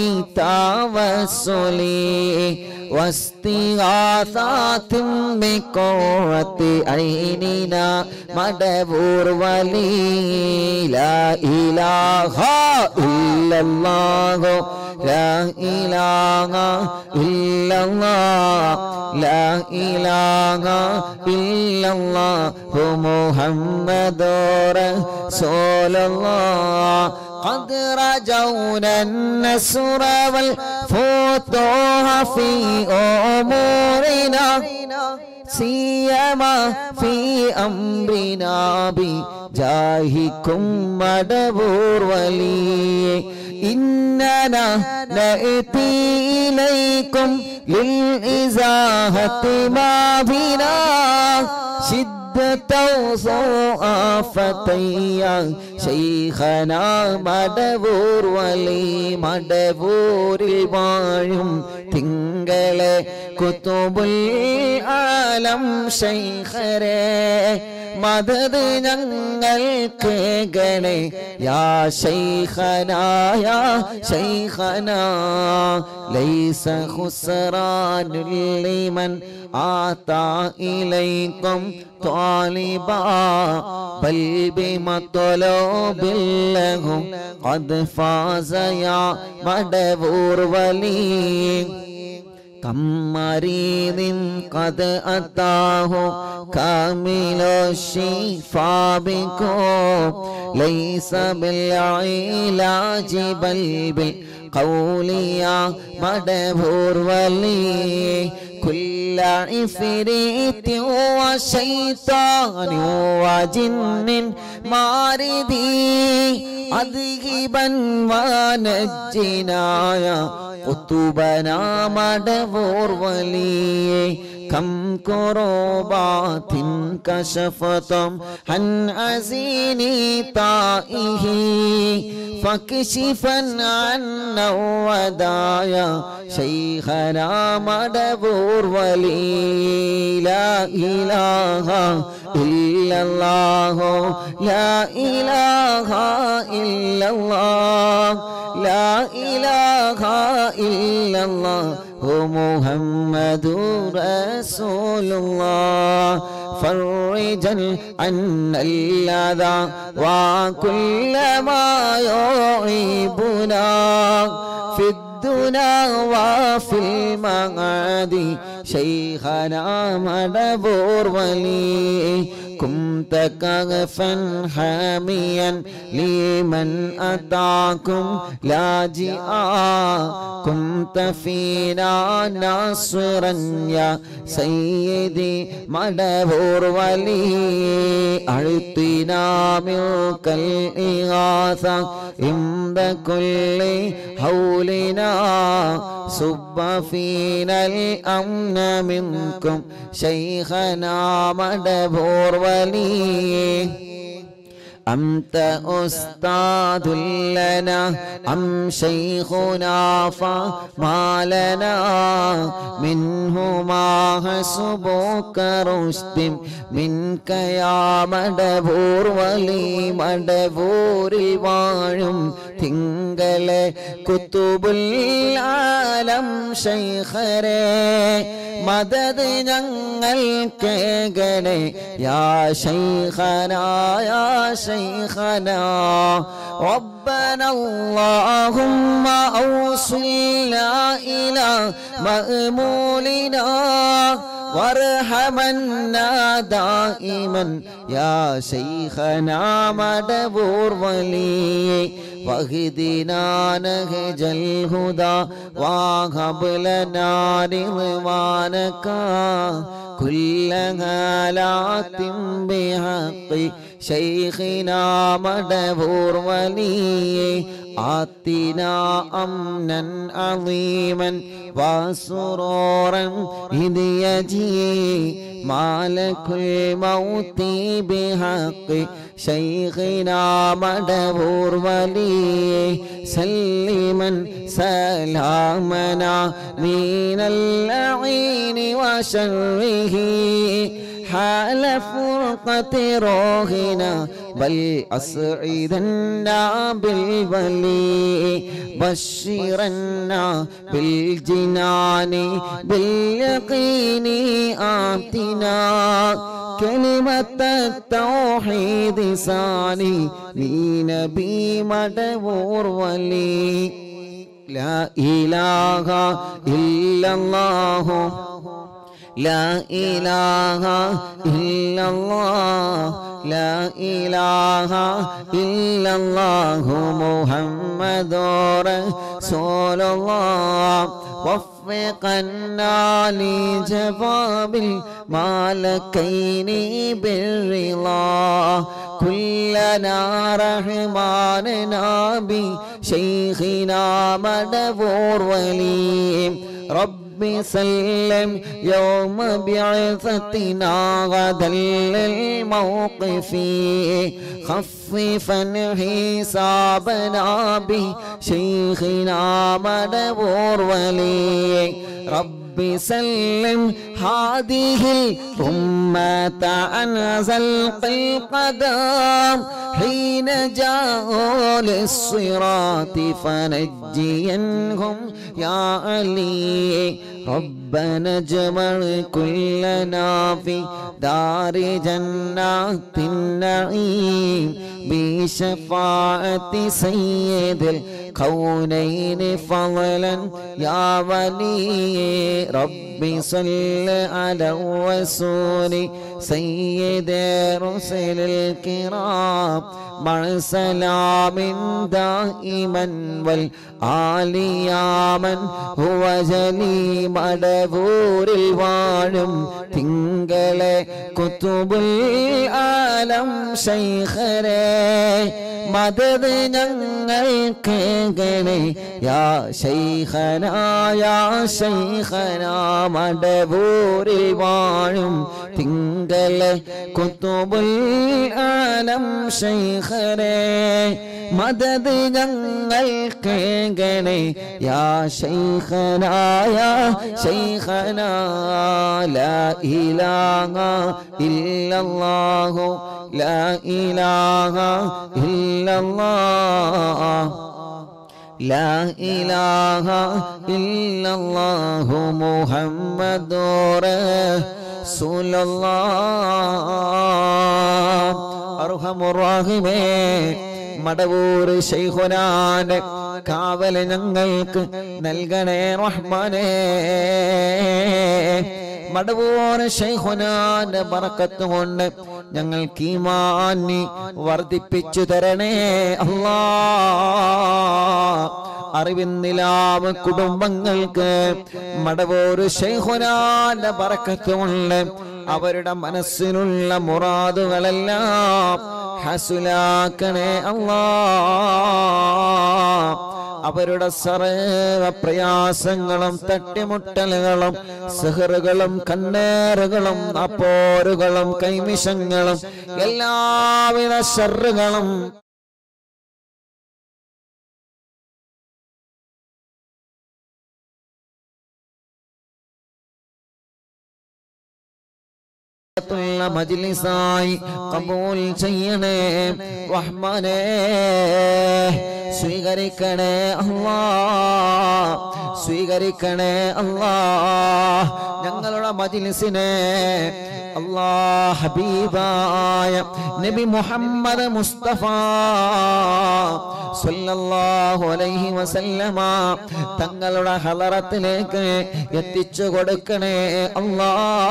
Speaker 1: توسلي واستغاثات بقوة عيننا مدبور ولي لا إله إلا الله لا إله إلا الله لا إله إلا الله محمد رسول الله قد رجونا النصر والفتوح في أمورنا سيما في أمرنا بجاهكم مدبور ولي إننا نأتي إليكم للإزاحة ما بنا شدة وصوافة ശൈഖന മടവൂർ വലി മടവൂരിൽ വാഴും തിങ്കളെ കുത്തുബുൽ ആലം ശൈഖരെ മദത് ഞങ്ങൾക്ക് ഗണേ യാ ശൈഖനായ ശൈഖന ലൈസ ഖുസ്റാനുൽ ലിമൻ ആതാ ഇലൈക്കും طالبا بل بمطلوب لهم قد فاز يا مدبور ولي كم مريض قد أتاه كامل الشفاء بكم ليس بالعلاج بل بالقول يا مدبور ولي كل عفريت وشيطان وجن ماردي أذهبا ونجنا يا قطبنا مدبور ولي كم كروبات كشفتم عن عزيني طائه فكشفا عنا ودايا شيخنا مدبور ولي لا إله إلا الله لا إله إلا الله لا إله إلا الله محمد رسول الله فرجا عنا الأذى وكل ما يعيبنا في الدنا وفي المعاد شيخنا مدبور ولي كنت كغفا حاميا لمن أتاكم لاجئا كنت فينا ناصرا يا سيدي مدبور ولي أعطنا ملك الإغاثة عند كل حولنا صب فينا الأمن منكم شيخنا مدبور ولي أنت أستاذ لنا أم شيخنا فما لنا منه ما حسبك رشد منك يا مدبور ولي مدبور വാഴും തിങ്കളെ കുത്തുബുൽ ആലം ശൈഖരെ മദത് ഞങ്ങൾ കേകണേ യാ ശൈഖന യാ ശൈഖന ربنا اللهم أوصلنا إلى مأمولنا وارحمنا دائما يا شيخنا مدبور ولي واهدنا نهج الهدى وهب لنا رضوانك كل هالات بحق شيخنا مدبور ولي آتنا أمنا عظيما وسرورا إذ يجي مالك الموت بحق شيخنا مدبور ولي سلما سلامنا من اللعين وشره حال فرقة روحنا بل أسعدنا بالولي بشرنا بالجنان باليقين آتنا كلمة التوحيد ثاني لنبي مدبور ولي لا إله إلا الله لا إله إلا الله لا إله إلا الله محمد رسول الله وفقنا لجواب المالكين بالرضا كلنا رحماننا بشيخنا مدبور ولي رب رب سلم يوم بعثتنا غدا للموقف خففا حسابنا بشيخنا مدبور ولي رب سلم هذه الأمة عن زلق القدم حين جاءوا للصراط فنجينهم يا علي ربنا اجمع كلنا في دار جنات النعيم بشفاعة سيد الكونين فضلا يا ولي ربي صل على الرسول سيد رسل الكرام مع سلام دائما والآل يا من هو جلي مدبور الواഴും തിങ്കളെ കുത്തുബുൽ ആലം ശൈഖരെ മദത് ഞങ്ങൾ കേകണേ യാ ശൈഖന യാ ശൈഖന മടബൂരിൽ വാഴും തിങ്കളെ കുത്തുബുൽ ആലം ശൈഖരെ മദത് ഞങ്ങൾ കേകണേ യാ ശൈഖന യാ ശൈഖന ലാ ഇലാഹ ഇല്ലല്ലാഹു ലാ ഇലാഹ ഇല്ലല്ലാഹ് لا إله إلا الله محمد رسول الله أرحم الراحمين മടവൂർ ശൈഖുനാന്റെ കാവല് ഞങ്ങൾക്ക് നൽകണേ റഹ്മാനേ മടവൂർ ശൈഖുനാന്റെ ബറക്കത്ത് കൊണ്ട് ഞങ്ങൾക്ക് ഈമാനി വർദ്ധിപ്പിച്ചു തരണേ അല്ലാ അറിവിന്നിലാവ് കുടുംബങ്ങൾക്ക് മടവൂർ ശൈഖുനാന്റെ ബറക്കത്ത് കൊണ്ട് അവരുടെ മനസ്സിലുള്ള മുറാദുകളെല്ലാം ഹസുലാക്കണേ അല്ലാ അവരുടെ സർവ പ്രയാസങ്ങളും തട്ടിമുട്ടലുകളും സിഹറുകളും കണ്ണേറുകളും അപ്പോരുകളും കൈമിഷങ്ങളും എല്ലാവിധ ഷറുകളും ത്തുള്ള മജ്ലിസായി കബൂൽ ചെയ്യണേ റഹ്മാനേ സ്വീകരിക്കണേ അല്ലാ സ്വീകരിക്കണേ അല്ലാ ഞങ്ങളുടെ മജ്ലിസിനെ അല്ലാ ഹബീബായ നബി മുഹമ്മദ് മുസ്തഫ സല്ലല്ലാഹു അലൈഹി വസല്ലമ തങ്ങളുടെ ഹലറത്തിലേക്ക് എത്തിച്ചു കൊടുക്കണേ അല്ലാ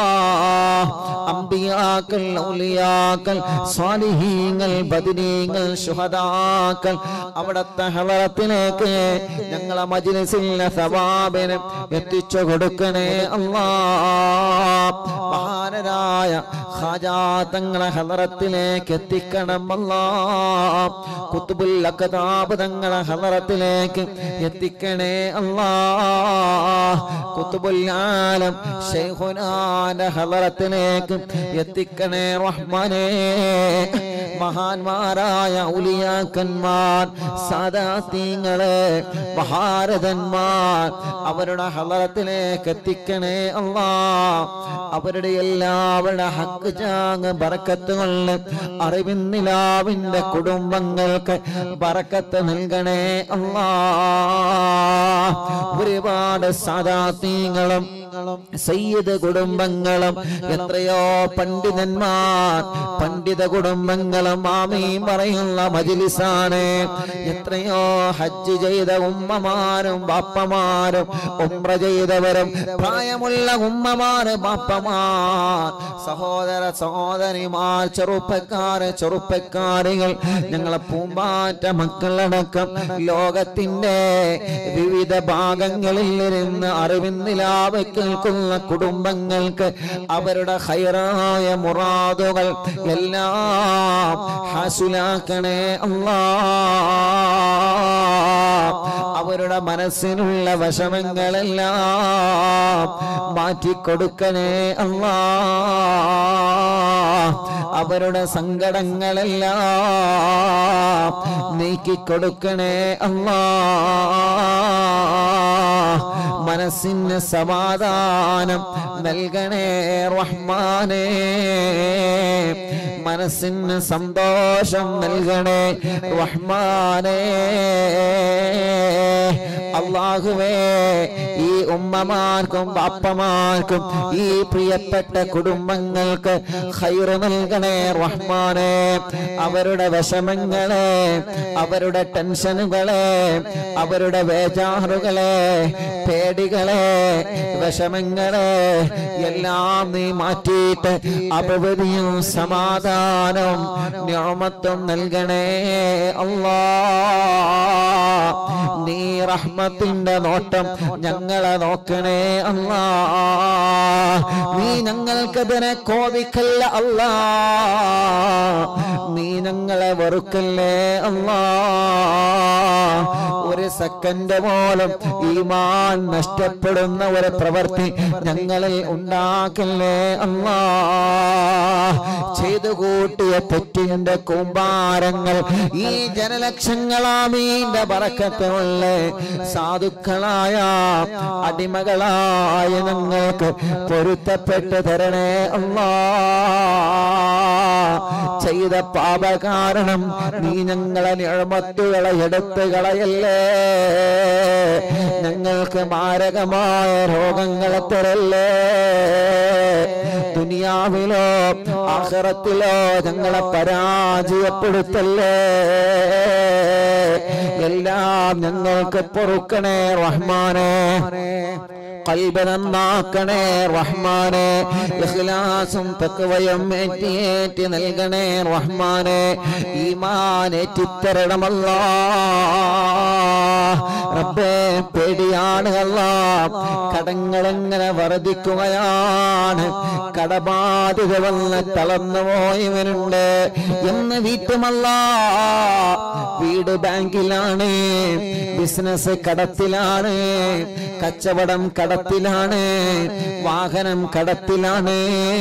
Speaker 1: അമ്പിയാക്കൾ ഔലിയാക്കൾ സ്വാലിഹീങ്ങൾ ബദിനീങ്ങൾ ശുഹദാക്കൾ അവിടത്തെ ഹലറത്തിലേക്ക് ഞങ്ങളെ മജ്ലിസിലെ സവാബിന് എത്തിച്ചു കൊടുക്കണേ അല്ലാ മഹാനരായ ഖാജാതങ്ങളെ ഹലറത്തിലേക്ക് എത്തിക്കണം അല്ലാ കുത്തുബുൽ അക്കതാബ് തങ്ങളെ ഹലറത്തിലേക്ക് എത്തിക്കണേ അല്ലാ കുത്തുബുൽ ആലം ശൈഖുനാന്റെ ഹലറത്തിലേക്ക് എത്തിക്കണേ റഹ്മാനേ മഹാന്മാരായ ഉലിയാക്കന്മാർ സാദാത്യങ്ങളെ മഹാരഥന്മാർ അവരുടെ ഹലറത്തിലേക്ക് എത്തിക്കണേ അല്ലാ അവരുടെ എല്ലാവരുടെ ഹക്ക് ചാങ് ബറക്കത്ത് കൊണ്ട് അറിവിന്നിലാവിന്റെ കുടുംബങ്ങൾക്ക് ബറക്കത്ത് നൽകണേ അല്ലാ ഒരുപാട് സാദാത്യങ്ങളും സയ്യിദ് കുടുംബങ്ങളും എത്രയോ പണ്ഡിതന്മാർ പണ്ഡിത കുടുംബങ്ങളും ആമീൻ പറയുന്ന മജിലിസാണ് എത്രയോ ഹജ്ജ് ചെയ്ത ഉമ്മമാരും ബാപ്പമാരും ഉംറ ചെയ്തവരും പ്രായമുള്ള ഉമ്മമാര് ബാപ്പമാർ സഹോദര സഹോദരിമാർ ചെറുപ്പക്കാര് ചെറുപ്പക്കാരികൾ ഞങ്ങളെ പൂമ്പാറ്റ മക്കളടക്കം ലോകത്തിന്റെ വിവിധ ഭാഗങ്ങളിൽ ഇരുന്ന് അറിവിന്നിലാവ് കേൾക്കുന്ന കുടുംബങ്ങൾക്ക് അവരുടെ ഹൈറായ മുറാദുകൾ എല്ലാം ഹാസുലാക്കണേ അല്ലാ അവരുടെ മനസ്സിനുള്ള വശമങ്ങളെല്ലാം മാറ്റിക്കൊടുക്കണേ അല്ലാ അവരുടെ സങ്കടങ്ങളെല്ലാം നീക്കിക്കൊടുക്കണേ അല്ലാ മനസ്സിന് സമാധാനം നൽകണേ റഹ്മാനേ മനസ്സിന് സന്തോഷം നൽകണേ റഹ്മാനേ അള്ളാഹുവേ ഈ ഉമ്മമാർക്കും ബാപ്പമാർക്കും ഈ പ്രിയപ്പെട്ട കുടുംബങ്ങൾക്ക് ഹൈറ് നൽകണേ റഹ്മാനെ അവരുടെ വിഷമങ്ങളെ അവരുടെ ടെൻഷനുകളെ അവരുടെ വേജാറുകളെ പേടികളെ വിഷമങ്ങളെ എല്ലാം നീ മാറ്റിയിട്ട് അപവതിയും സമാധാനവും ഞാമത്വം നൽകണേ അല്ലാ നീ റഹ്മത്തിന്റെ നോട്ടം ഞങ്ങളെ നോക്കണേ അല്ലാ നീ ഞങ്ങൾക്കെതിരെ കോപിക്കല്ല അല്ലാ നീ ഞങ്ങളെ വെറുക്കല്ലേ അല്ലാ ഒരു സെക്കൻഡ് പോലും ഈമാൻ നഷ്ടപ്പെടുന്ന ഒരു പ്രവൃത്തി ഞങ്ങളിൽ ഉണ്ടാക്കല്ലേ അല്ലാ ചെയ്തു കൂട്ടിയ തെറ്റിന്റെ കൂമ്പാരങ്ങൾ ഈ ജനലക്ഷങ്ങളാമീന്റെ പറക്കത്തുള്ള സാധുക്കളായ അടിമകളായ ഞങ്ങൾക്ക് പൊരുത്തപ്പെട്ട് തരണേ അല്ലാ ചെയ്ത പാപ കാരണം നീ ഞങ്ങളെ നിഴമത്തുകളെ എടുത്ത് കളയല്ലേ ഞങ്ങൾക്ക് മാരകമായ രോഗങ്ങളെ തരല്ലേ ദുനിയാവിലോ ആഖിറത്തിലോ ഞങ്ങളെ പരാജയപ്പെടുത്തല്ലേ എല്ലാം ഞങ്ങൾക്ക് പൊറുക്കണേ റഹ്മാനെ കൽബ നന്നാക്കണേ റഹ്മാനെ ഇഖ്ലാസും തക്വയും ഏറ്റിയേറ്റി നൽകണേ റഹ്മാനെ ഈമാൻ ഏറ്റിത്തരണമല്ല റബ്ബേ പേടിയാണ് അല്ലാ കടങ്ങൾ എങ്ങനെ വർദ്ധിക്കുകയാണ് കടബാധ്യത വന്ന് തളർന്നു പോയവനുണ്ട് എന്ന് വീട്ടുമല്ല വീട് ബാങ്കിലാണ് ബിസിനസ് കടത്തിലാണ് കച്ചവടം കടത്തിലാണ് വാഹനം കടത്തിലാണ്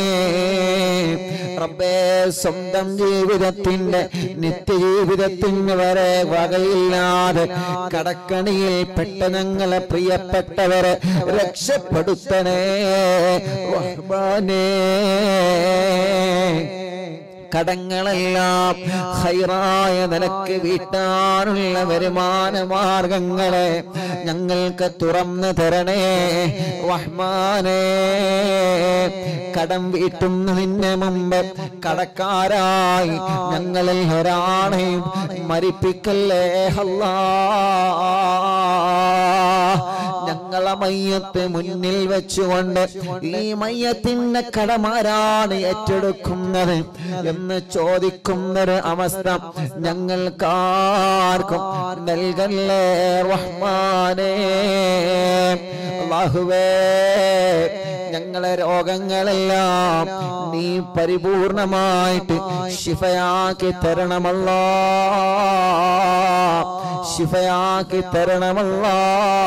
Speaker 1: റബ്ബേ സ്വന്തം ജീവിതത്തിന്റെ നിത്യജീവിതത്തിന് വരെ വകയില്ലാതെ കടക്കണിയിൽ പെട്ട ഞങ്ങളെ പ്രിയപ്പെട്ടവരെ രക്ഷപ്പെടുത്തണേ റഹ്മാനേ കടങ്ങളെല്ലാം ഹൈറായ നിലക്ക് വീട്ടാനുള്ള വരുമാന മാർഗങ്ങളെ ഞങ്ങൾക്ക് തുറന്നു തരണേ റഹ്മാനേ കടം വീട്ടുന്നതിന് മുമ്പ് കടക്കാരായി ഞങ്ങളിൽ ഒരാളെയും മരിപ്പിക്കല്ലേ അല്ലാ ഞങ്ങളെ മയ്യത്ത് മുന്നിൽ വെച്ചുകൊണ്ട് ഈ മയ്യത്തിന്റെ കടമാരാണ് ഏറ്റെടുക്കുന്നത് എന്ന് ചോദിക്കുന്നൊരു അവസ്ഥ ഞങ്ങൾക്കാർക്കും നൽകല്ലേ റഹ്മാനേ അല്ലാഹുവേ ഞങ്ങളെ രോഗങ്ങളെല്ലാം നീ പരിപൂർണമായിട്ട് ശിഫയാക്കി തരണമല്ലോ ശിഫയാക്കി തരണമല്ലോ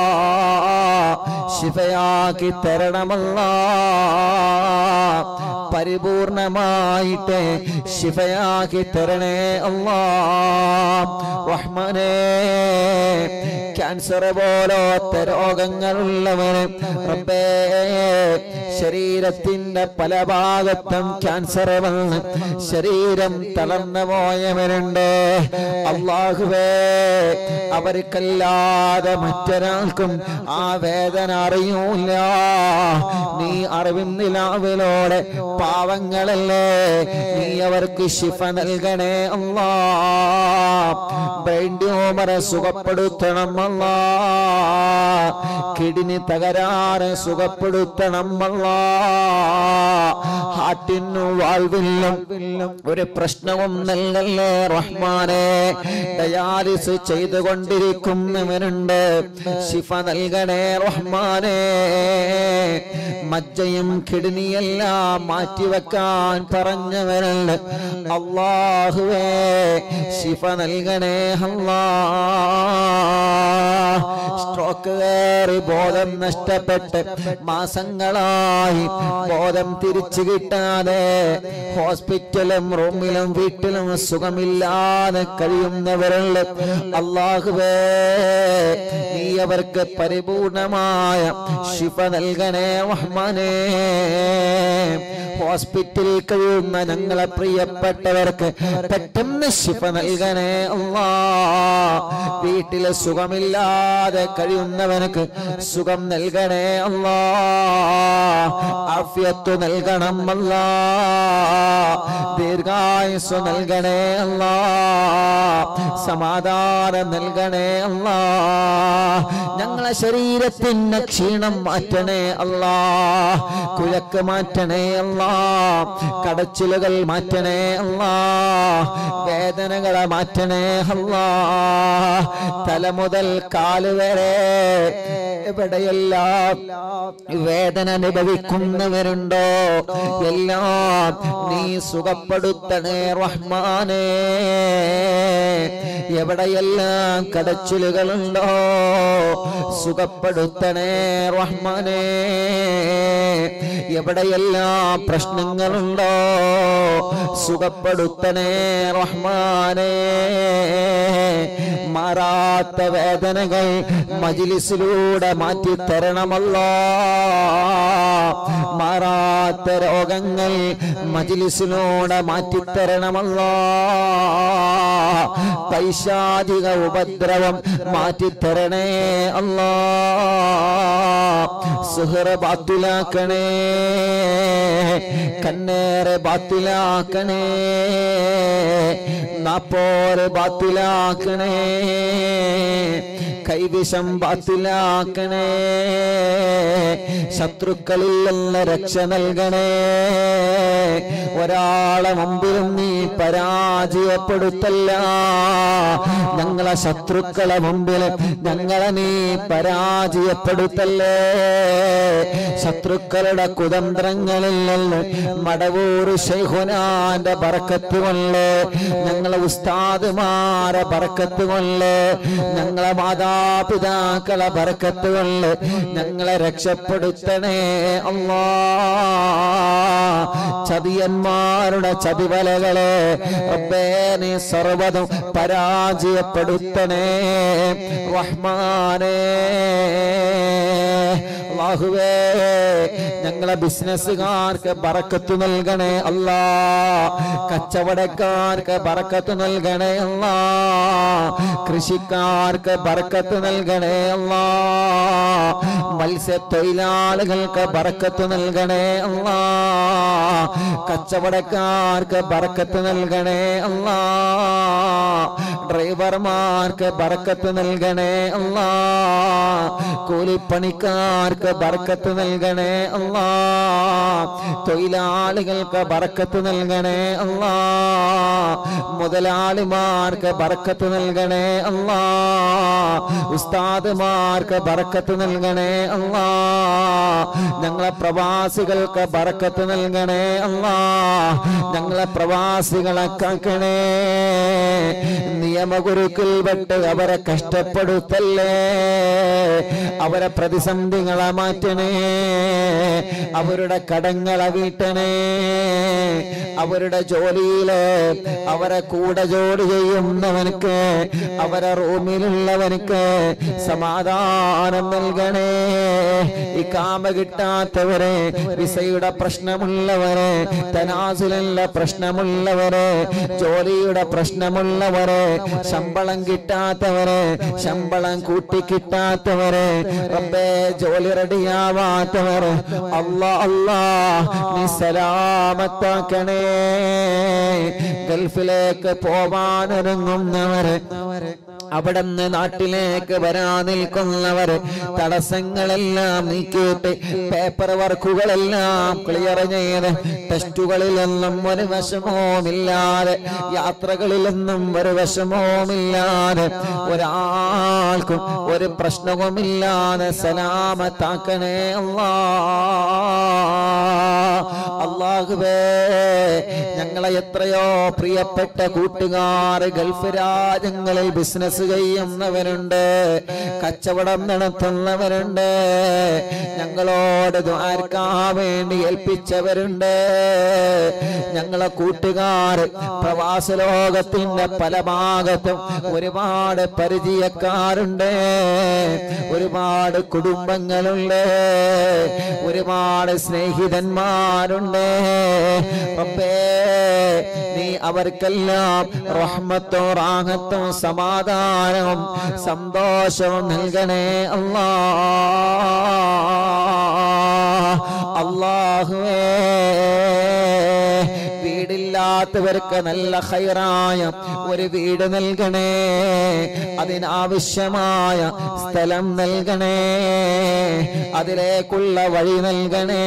Speaker 1: ശിഫയാക്കി തരണമല്ലോ പരിപൂർണമായിട്ട് ശിഫയാക്കി തരണേ അല്ലാ റഹ്മാനേ ക്യാൻസർ പോലത്തെ രോഗങ്ങളുള്ളവന് റബ്ബേ ശരീരത്തിന്റെ പല ഭാഗത്തും ക്യാൻസർ വന്ന് ശരീരം തളർന്നു പോയവരുണ്ട് അള്ളാഹുവേ അവർക്കല്ലാതെ മറ്റൊരാൾക്കും ആ വേദന അറിയൂല നീ അറിവിന്നിലാവിലോടെ പാവങ്ങളല്ലേ നീ അവർക്ക് ശിഫ നൽകണേ അല്ലാ ബ്രെയിൻ ട്യൂമറെ സുഖപ്പെടുത്തണം അല്ലാ കിഡ്നി തകരാറ് സുഖപ്പെടുത്തണം അല്ലാ ഹാർട്ടിനു വാൾവില്ലും ഒരു പ്രശ്നവും നൽകല്ലേ റഹ്മാനെ ഡയാലിസ് ചെയ്തുകൊണ്ടിരിക്കുന്നവനുണ്ട് ശിഫ നൽകണേ റഹ്മാനെ മജ്ജയും കിഡ്നിയെല്ലാം മാറ്റിവെക്കാൻ പറഞ്ഞവനുണ്ട് അള്ളാഹുവേ ശിഫ നൽകണേ അല്ലാ സ്ട്രോക്ക് കയറി ബോധം നഷ്ടപ്പെട്ട് മാസങ്ങളായി ബോധം തിരിച്ചു കിട്ടാതെ ഹോസ്പിറ്റലും റൂമിലും വീട്ടിലും സുഖമില്ലാതെ കഴിയുന്നവരുള്ള അള്ളാഹുവേ നീ അവർക്ക് പരിപൂർണമായ ശിഫ നൽകണേ റഹ്മാനേ ഹോസ്പിറ്റലിൽ കഴിയുന്ന ഞങ്ങളെ പ്രിയപ്പെട്ടവർക്ക് പെട്ടെന്ന് ശിഫ നൽകണേ അല്ലാ വീട്ടില് സുഖമില്ലാതെ കഴിയുന്നവനക്ക് സുഖം നൽകണേ അല്ലാ ആഫിയത്ത് നൽകണം അല്ലാ ദീർഘായുസ് നൽകണേ അല്ലാ സമാധാനം നൽകണേ അല്ലാ ഞങ്ങളെ ശരീരത്തിന് ക്ഷീണം മാറ്റണേ അല്ലാ കുഴക്ക് മാറ്റണേ അല്ലാ കടച്ചിലുകൾ മാറ്റണേ അല്ലാ വേദനകളെ മാറ്റണേ അല്ലാ തല മുതൽ കാല് വരെ എവിടെയെല്ലാം വേദന അനുഭവിക്കുന്നവരുണ്ടോ എല്ലാം നീ സുഖപ്പെടുത്തണേ റഹ്മാനേ എവിടെയെല്ലാം കടച്ചിലുകളുണ്ടോ സുഖപ്പെടുത്തണേ റഹ്മാനേ എവിടെയെല്ലാം പ്രശ്നങ്ങളുണ്ടോ സുഖപ്പെടുത്തണേ റഹ്മാനേ മാറാത്ത വേദനകൾ മജിലിസിലൂടെ മാറ്റി തരണമല്ലോ മാറാത്ത രോഗങ്ങൾ മജിലിസിലൂടെ മാറ്റി തരണമല്ലോ പൈശാചിക ഉപദ്രവം മാറ്റി തരണേ അല്ലാ സുഹറ ബാത്തുലാക്കണേ കണ്ണേറെ ബാത്തുലാക്കണേ നാപ്പോരെ ബാത്തുലാക്കണേ കൈവിഷം ബാത്തിലാക്കണേ ശത്രുക്കളിൽ നിന്ന് രക്ഷ നൽകണേ ഒരാളെ മുമ്പിലും നീ പരാജയപ്പെടുത്തല്ല ഞങ്ങളെ ശത്രുക്കളെ മുമ്പിൽ ഞങ്ങളെ നീ പരാജയപ്പെടുത്തല്ലേ ശത്രുക്കളുടെ കുതന്ത്രങ്ങളിൽ നിന്ന് മടവൂർ ശൈഹുനാന്റെ ബറക്കത്ത് കൊണ്ട് ഞങ്ങളെ ഉസ്താദുമാരെ ബറക്കത്ത് കൊണ്ട് ഞങ്ങളെ മാതാപിതാക്കളെ ബറക്കത്ത് കൊണ്ട് ഞങ്ങളെ രക്ഷപ്പെടുത്തണേ അല്ലാ ചതിയന്മാരുടെ ചതിവലകളെ റബ്ബേ നീ സർവ്വതും പരാജയപ്പെടുത്തണേ റഹ്മാനേ അല്ലാഹുവേ ഞങ്ങളെ ബിസിനസ്സുകാർക്ക് ബറക്കത്ത് നൽകണേ അല്ലാ കച്ചവടക്കാർക്ക് ബറക്കത്ത് നൽകണേ അല്ലാ കൃഷിക്കാർക്ക് ബറക്കത്ത് നൽകണേ അല്ലാ മത്സ്യത്തൊഴിലാളികൾക്ക് ബറക്കത്ത് നൽകണേ അല്ലാ കച്ചവടക്കാർക്ക് ബറക്കത്ത് നൽകണേ അല്ലാ ഡ്രൈവർമാർക്ക് ബറക്കത്ത് നൽകണേ അല്ലാ കൂലിപ്പണിക്കാർക്ക് ബറക്കത്ത് നൽകണേ അല്ലാ തൊഴിലാളികൾക്ക് ബറക്കത്ത് നൽകണേ അല്ലാ മുതലാളിമാർക്ക് ബറക്കത്ത് നൽകണേ അല്ലാ ഉസ്താദുമാർക്ക് ബറക്കത്ത് നൽകണേ അല്ലാ ഞങ്ങളെ പ്രവാസികൾക്ക് ബറക്കത്ത് നൽകണേ അല്ലാ ഞങ്ങളെ പ്രവാസികളെ കാക്കണേ നിയമഗുരുക്കൾ പെട്ട് അവരെ കഷ്ടപ്പെടുത്തല്ലേ അവരെ പ്രതിസന്ധികളെ മാറ്റണേ അവരുടെ കടങ്ങളെ വീട്ടണേ അവരുടെ ജോലിയില് അവരെ കൂടെ ജോലി ചെയ്യുന്നവനക്ക് അവരെ റൂമിലുള്ളവനക്ക് സമാധാനം നൽകണേ ഈ കാമ കിട്ടാത്തവരെ വിസയുടെ പ്രശ്നമുള്ളവരെ തനാസിലുള്ള പ്രശ്നമുള്ളവരെ ജോലിയുടെ പ്രശ്നമുള്ളവരെ ശമ്പളം കിട്ടാത്തവരെ ശമ്പളം കൂട്ടി കിട്ടാത്തവരെ റബ്ബേ ജോലി റെഡിയാവാത്തവരെ അല്ലാ അല്ലാ നീ സലാമത്താക്കണേ ഗൾഫിലേക്ക് പോവാനൊരുങ്ങുന്നവരെ അവിടുന്ന് നാട്ടിലേക്ക് വരാൻ നിൽക്കുന്നവർ തടസ്സങ്ങളെല്ലാം നീക്കിയിട്ട് പേപ്പർ വർക്കുകളെല്ലാം ക്ലിയർ ചെയ്ത് ടെസ്റ്റുകളിലൊന്നും ഒരു വിഷമവുമില്ലാതെ യാത്രകളിലൊന്നും ഒരു വിഷമവുമില്ലാതെ ഒരാൾക്കും ഒരു പ്രശ്നവുമില്ലാതെ സലാമത്താക്കണേ അല്ലാ അള്ളാഹുവേ ഞങ്ങളെ എത്രയോ പ്രിയപ്പെട്ട കൂട്ടുകാർ ഗൾഫ് രാജ്യങ്ങളിൽ ബിസിനസ് ചെയ്യുന്നവരുണ്ട് കച്ചവടം നടത്തുന്നവരുണ്ട് ഞങ്ങളോട് ദ്വാരക്കാൻ വേണ്ടി ഏൽപ്പിച്ചവരുണ്ട് ഞങ്ങളെ കൂട്ടുകാർ പ്രവാസ ലോകത്തിന്റെ പല ഭാഗത്തും ഒരുപാട് പരിചയക്കാരുണ്ട് ഒരുപാട് കുടുംബങ്ങളുണ്ട് ഒരുപാട് സ്നേഹിതന്മാരുണ്ട് റബ്ബേ നീ അവർക്കെല്ലാം റഹ്മത്തോ റാഹത്തോ സമാധാനവും സന്തോഷവും നൽകണേ അല്ലാ അള്ളാഹുവേ വീടില്ലാത്തവർക്ക് നല്ല ഹൈറായ ഒരു വീട് നൽകണേ അതിനാവശ്യമായ സ്ഥലം നൽകണേ അതിലേക്കുള്ള വഴി നൽകണേ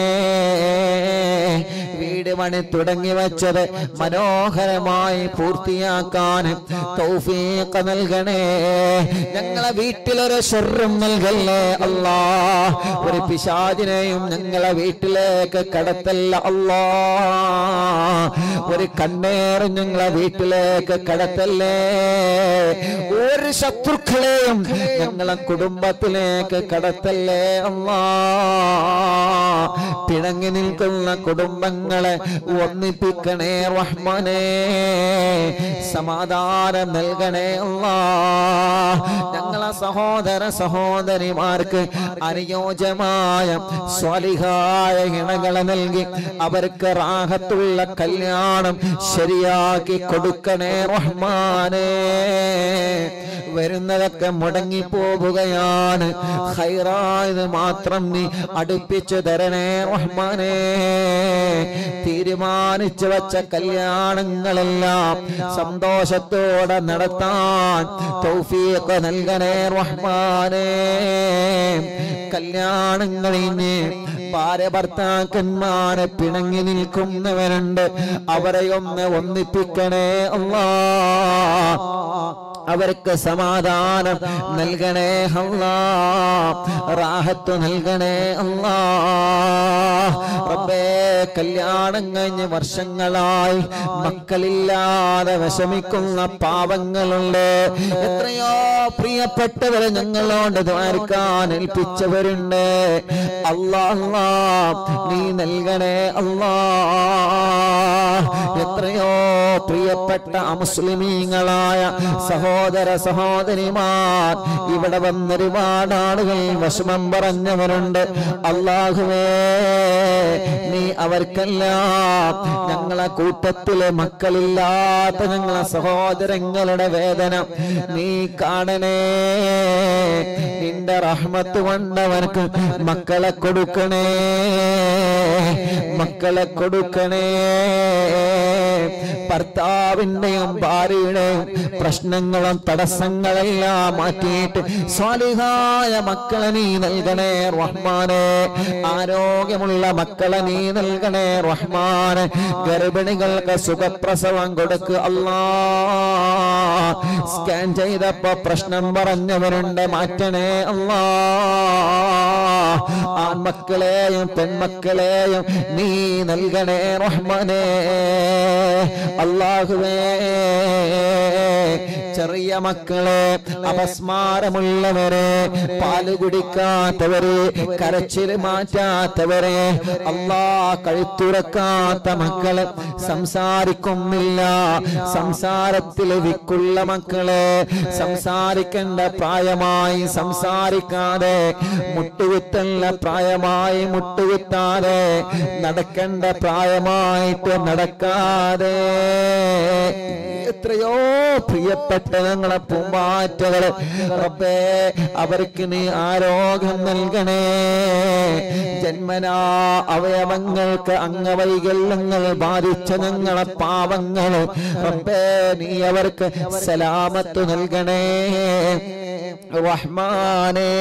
Speaker 1: വീട് പണി തുടങ്ങി വച്ചത് മനോഹരമായി പൂർത്തിയാക്കാൻ തൗഫീഖ് നൽകണേ ഞങ്ങളെ വീട്ടിലൊരു ഷെറും നൽകല്ലേ അല്ലാ ഒരു പിശാചിനെയും ഞങ്ങളെ വീട്ടിലേക്ക് കടത്തല്ല അല്ലാ ഒരു കണ്ണേറും ഞങ്ങളെ വീട്ടിലേക്ക് കടത്തല്ലേ ഒരു ശത്രുക്കളെയും ഞങ്ങളെ കുടുംബത്തിലേക്ക് കടത്തല്ലേ അല്ലാ പിണങ്ങി നിൽക്കുന്ന കുടുംബങ്ങളെ ഒന്നിപ്പിക്കണേ റഹ്മാനേ സമാധാനം നൽകണേ അല്ലാ ഞങ്ങളെ സഹോദര സഹോദരിമാർക്ക് അനുയോജ്യമായ സ്വാലിഹായ ഇണകളെ നൽകി അവർക്ക് റാഹത്തുള്ള കല്യാണം ശരിയാക്കി കൊടുക്കണേ റഹ്മാനേ വരുന്നതൊക്കെ മുടങ്ങി പോവുകയാണ് ഹൈറായത് മാത്രം നീ അടുപ്പിച്ചു തരണേ റഹ്മാനേ തീരുമാനിച്ചു വച്ച കല്യാണങ്ങളെല്ലാം സന്തോഷത്തോടെ നടത്താൻ തൗഫീഖ് നൽകണേ റഹ്മാനേ കല്യാണങ്ങളിന് ഭാര്യ ഭർത്താക്കന്മാരെ പിണങ്ങി നിൽക്കുന്നവരുണ്ട് അവരെ ഒന്ന് ഒന്നിപ്പിക്കണേ അല്ലാ അവർക്ക് സമാധാനം നൽകണേ അല്ലാ റാഹത്ത് നൽകണേ അല്ലാ റബ്ബേ കല്യാണം കഴിഞ്ഞ് വർഷങ്ങളായി മക്കളില്ലാതെ വിഷമിക്കുന്ന പാവങ്ങളുണ്ട് എത്രയോ പ്രിയപ്പെട്ടവരെ ഞങ്ങളോട് ദ്വാരിക്കാൻ ഏൽപ്പിച്ചവരുണ്ട് അല്ലാ അല്ലാ നീ നൽകണേ അല്ലാ എത്രയോ പ്രിയപ്പെട്ട അമുസ്ലിമീങ്ങളായ സഹോദര സഹോദരിമാർ ഇവിടെ വന്നൊരുപാട് ആളുകൾ വിഷമം പറഞ്ഞവരുണ്ട് അള്ളാഹുവേ നീ അവർക്കെല്ലാം ഞങ്ങളെ കൂട്ടത്തിലെ മക്കളില്ലാത്ത ഞങ്ങളെ സഹോദരങ്ങളുടെ വേദന നീ കാണണേ നിന്റെ റഹ്മത്ത് കൊണ്ടവർക്ക് മക്കളെ കൊടുക്കണേ മക്കളെ കൊടുക്കണേ ഭർത്താവിന്റെയും ഭാര്യയുടെയും പ്രശ്നങ്ങളും തടസ്സങ്ങളെല്ലാം മാറ്റിയിട്ട് സ്വാലിഹായ മക്കളെ നീ നൽകണേ റഹ്മാനെ ആരോഗ്യമുള്ള മക്കളെ നീ നൽകണേ റഹ്മാനെ ഗർഭിണികൾക്ക് സുഖപ്രസവം കൊടുക്ക് അല്ലാ സ്കാൻ ചെയ്തപ്പോ പ്രശ്നം പറഞ്ഞവരുണ്ട് മാറ്റണേ അല്ലാ ആൺമക്കളെയും പെൺമക്കളെയും നീ നൽകണേ റഹ്മാനെ അള്ളാഹുവേ ചെറിയ മക്കളെ അപസ്മാരമുള്ളവരെ പാല് കുടിക്കാത്തവരെ കരച്ചിൽ മാറ്റാത്തവരെ അള്ളാ കഴുത്തുറക്കാത്ത മക്കള് സംസാരിക്കുന്നില്ല സംസാരത്തിൽ വിക്കുള്ള മക്കള് സംസാരിക്കേണ്ട പ്രായമായി സംസാരിക്കാതെ മുട്ടുകുത്തല്ല പ്രായമായി മുട്ടുകുത്താതെ നടക്കേണ്ട പ്രായമായിട്ട് നടക്കാതെ എത്രയോ പ്രിയപ്പെട്ട ഞങ്ങളെ പൂമ്പാറ്റകള് റബ്ബേ അവർക്ക് നീ ആരോഗ്യം നൽകണേ ജന്മനാ അവയവങ്ങൾക്ക് അംഗവൈകല്യങ്ങൾ ബാധിച്ച ഞങ്ങളെ പാവങ്ങള് റബ്ബേ നീ അവർക്ക് സലാമത്ത് നൽകണേ റഹ്മാനേ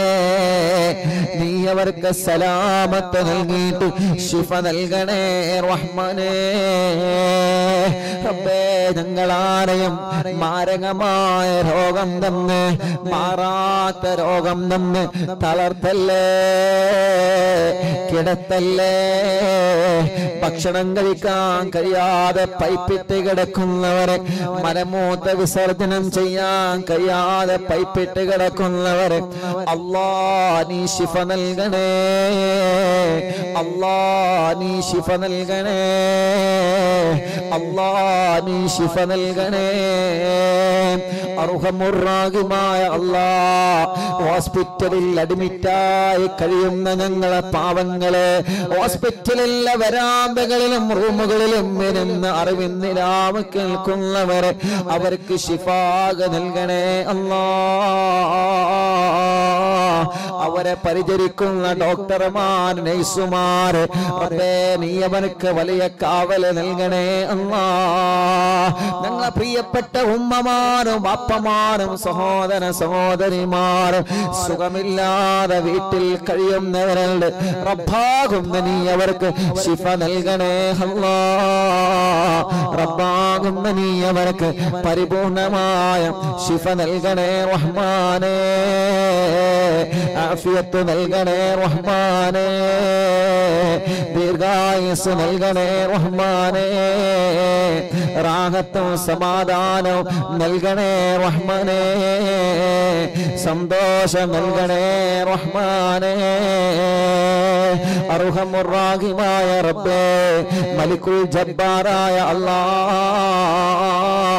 Speaker 1: നീ അവർക്ക് സലാമത്ത് നൽകിയിട്ട് ശിഫ നൽകണേ റഹ്മാനേ റബ്ബേ ഞങ്ങളാരെയും മാരകമായ രോഗം തന്ന് മാറാത്ത രോഗം തന്ന് തളർത്തല്ലേ കിടത്തല്ലേ ഭക്ഷണം കഴിക്കാൻ കഴിയാതെ പൈപ്പിട്ട് കിടക്കുന്നവരെ മലമൂത്ത വിസർജനം ചെയ്യാൻ കഴിയാതെ പൈപ്പിട്ട് കിടക്കുന്നവരെ അല്ലാ നീ ശിഫ നൽകണേ അല്ലാ നീ ശിഫ നൽകണേ അല്ലാ നീ ശിഫ നൽകണേ അർഹമുറാഗിമായ അല്ലാ ഹോസ്പിറ്റലിൽ അഡ്മിറ്റായി കഴിയുന്ന ഞങ്ങളെ പാവങ്ങളെ ഹോസ്പിറ്റലിലെ വരാന്തകളിലും റൂമുകളിലും ഇരുന്ന് അറിവിന്നിരാവ് കേൾക്കുന്നവരെ അവർക്ക് ശിഫാക നൽകണേ അല്ലാ അവരെ പരിചരിക്കുന്ന ഡോക്ടർമാർ നഴ്സുമാർ റബ്ബേ നീ അവർക്ക് വലിയ കാവല് നൽകണേ അല്ലാ ഞങ്ങളെ പ്രിയപ്പെട്ട ഉമ്മമാരും അപ്പമാരും സഹോദര സഹോദരിമാരും സുഖമില്ലാതെ വീട്ടിൽ കഴിയുന്നവരുണ്ട് റബ്ബാകുന്ന നീ അവർക്ക് ശിഫ നൽകണേ അല്ലാ റബ്ബാകുന്ന നീ അവർക്ക് പരിപൂർണമായ ശിഫ നൽകണേ റഹ്മാനേ ആഫിയത്ത് നൽകണേ റഹ്മാനേ ദീർഘായുസ് നൽകണേ റഹ്മാനേ റാഹത്തും സമാധാനവും നൽകണേ റഹ്മാനേ സന്തോഷം നൽകണേ റഹ്മാനേ അർഹമുറാഹിമായ റബ്ബേ മലിക്കുൽ ജബ്ബാറായ അല്ലാ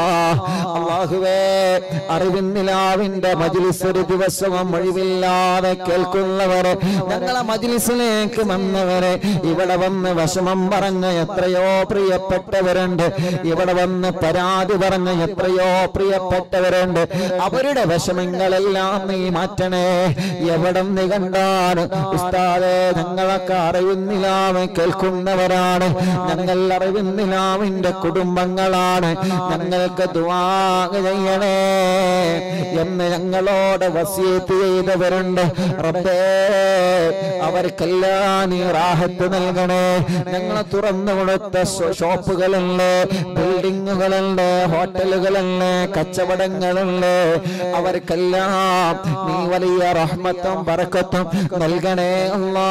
Speaker 1: അള്ളാഹുവേ അറിവിൻ നിലാവിന്റെ മജിലിസ് ഒരു ദിവസവും ഒഴിവില്ലാതെ കേൾക്കുന്നവരെ ഞങ്ങളെ മജിലിസിലേക്ക് വന്നവരെ ഇവിടെ വന്ന് വിഷമം പറഞ്ഞ എത്രയോ പ്രിയപ്പെട്ടവരുണ്ട് ഇവിടെ വന്ന് പരാതി പറഞ്ഞ എത്രയോ പ്രിയപ്പെട്ടവരുണ്ട് അവരുടെ വിഷമങ്ങളെല്ലാം നീ മാറ്റണേ എവിടെ നീ കണ്ടാണ് ഉസ്താദെ ഞങ്ങളൊക്കെ അറിവിന്നിലാവ് കേൾക്കുന്നവരാണ് ഞങ്ങൾ അറിവിന്നിലാവിന്റെ കുടുംബങ്ങളാണ് ഞങ്ങൾക്ക് ദുആ ചെയ്യണേ എന്ന് ഞങ്ങളോട് വസീത്ത് ചെയ്തവരുണ്ട് റബ്ബേ അവർക്കെല്ലാം നീ റാഹത്ത് നൽകണേ ഞങ്ങളെ തുറന്നു കൊടുത്ത ഷോ- ഷോപ്പുകളുണ്ട് ബിൽഡിങ്ങുകളുണ്ട് ഹോട്ടലുകളുണ്ട് കച്ചവടങ്ങളുണ്ട് അവർക്കെല്ലാം നീ വലിയ റഹ്മത്തും ബറക്കത്തും നൽകണേ അല്ലാ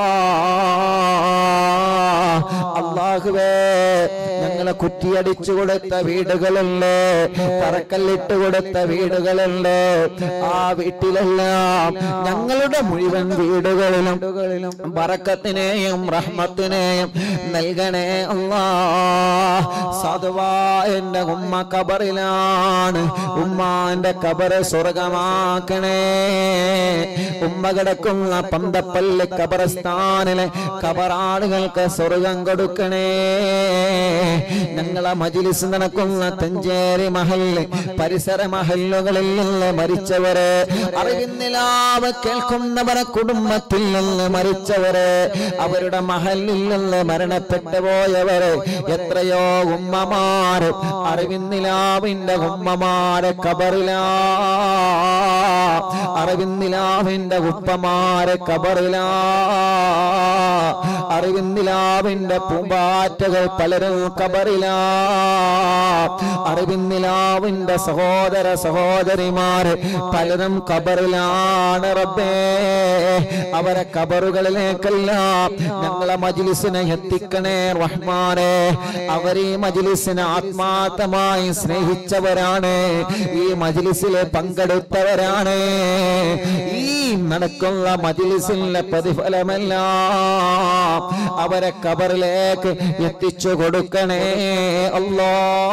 Speaker 1: അള്ളാഹുവേ ഞങ്ങളെ കുറ്റിയടിച്ചു കൊടുത്ത വീടുകളുണ്ട് തറക്കല്ലിട്ട് കൊടുത്ത വീടുകളുണ്ട് ആ വീട്ടിലെല്ലാം ഞങ്ങളുടെ മുഴുവൻ വീടുകളിലും ബറക്കത്തിനെയും റഹ്മത്തിനെയും നൽകണേ അല്ലാ സാധുവാ എന്റെ ഉമ്മ കബറിലാണ് ഉമ്മാന്റെ കബറ് സ്വർഗമാക്കണേ ഉമ്മ കിടക്കുന്ന പന്തപ്പള്ളി കബറസ്ഥാനിലെ കബറാളുകൾക്ക് സ്വർഗം കൊടുക്കണേ ഞങ്ങളെ മജിലിസ് നടക്കുന്ന തഞ്ചേരി മഹല് പരിസര മഹല്ലുകളിൽ നിന്ന് മരിച്ചവരെ അറിവിന്നിലാവ് കേൾക്കുന്നവരെ കുടുംബത്തിൽ നിന്ന് മരിച്ചവരെ അവരുടെ മഹലിൽ നിന്ന് മരണപ്പെട്ടു പോയവരെ എത്രയോ ഉമ്മമാര് അറിവിന്നിലാവിന്റെ ഉമ്മമാരെ കബറിലാ അറിവിന്നിലാവിന്റെ ഉപ്പമാരെ കബറിലാ അറിവിന്നിലാവിന്റെ പൂമ്പാറ്റകൾ പലരും കബറിലാ അറിവിന്നിലാവിന്റെ സഹോദര സഹോദരിമാര് പലരും കബറിലാണ് റബ്ബേ അവരെ കബറുകളിലേക്കെല്ലാം ഞങ്ങളെ മജിലിസിനെ എത്തിക്കണേ റഹ്മാനെ അവർ ഈ മജിലിസിനെ ആത്മാർത്ഥമായി സ്നേഹിച്ചവരാണ് ഈ മജിലിസിൽ പങ്കെടുത്തവരാണ് ഈ നടക്കുന്ന മജിലിസിലെ പ്രതിഫലമെല്ലാം അവരെ കബറിലേക്ക് എത്തിച്ചു കൊടുക്കണേ അല്ലാ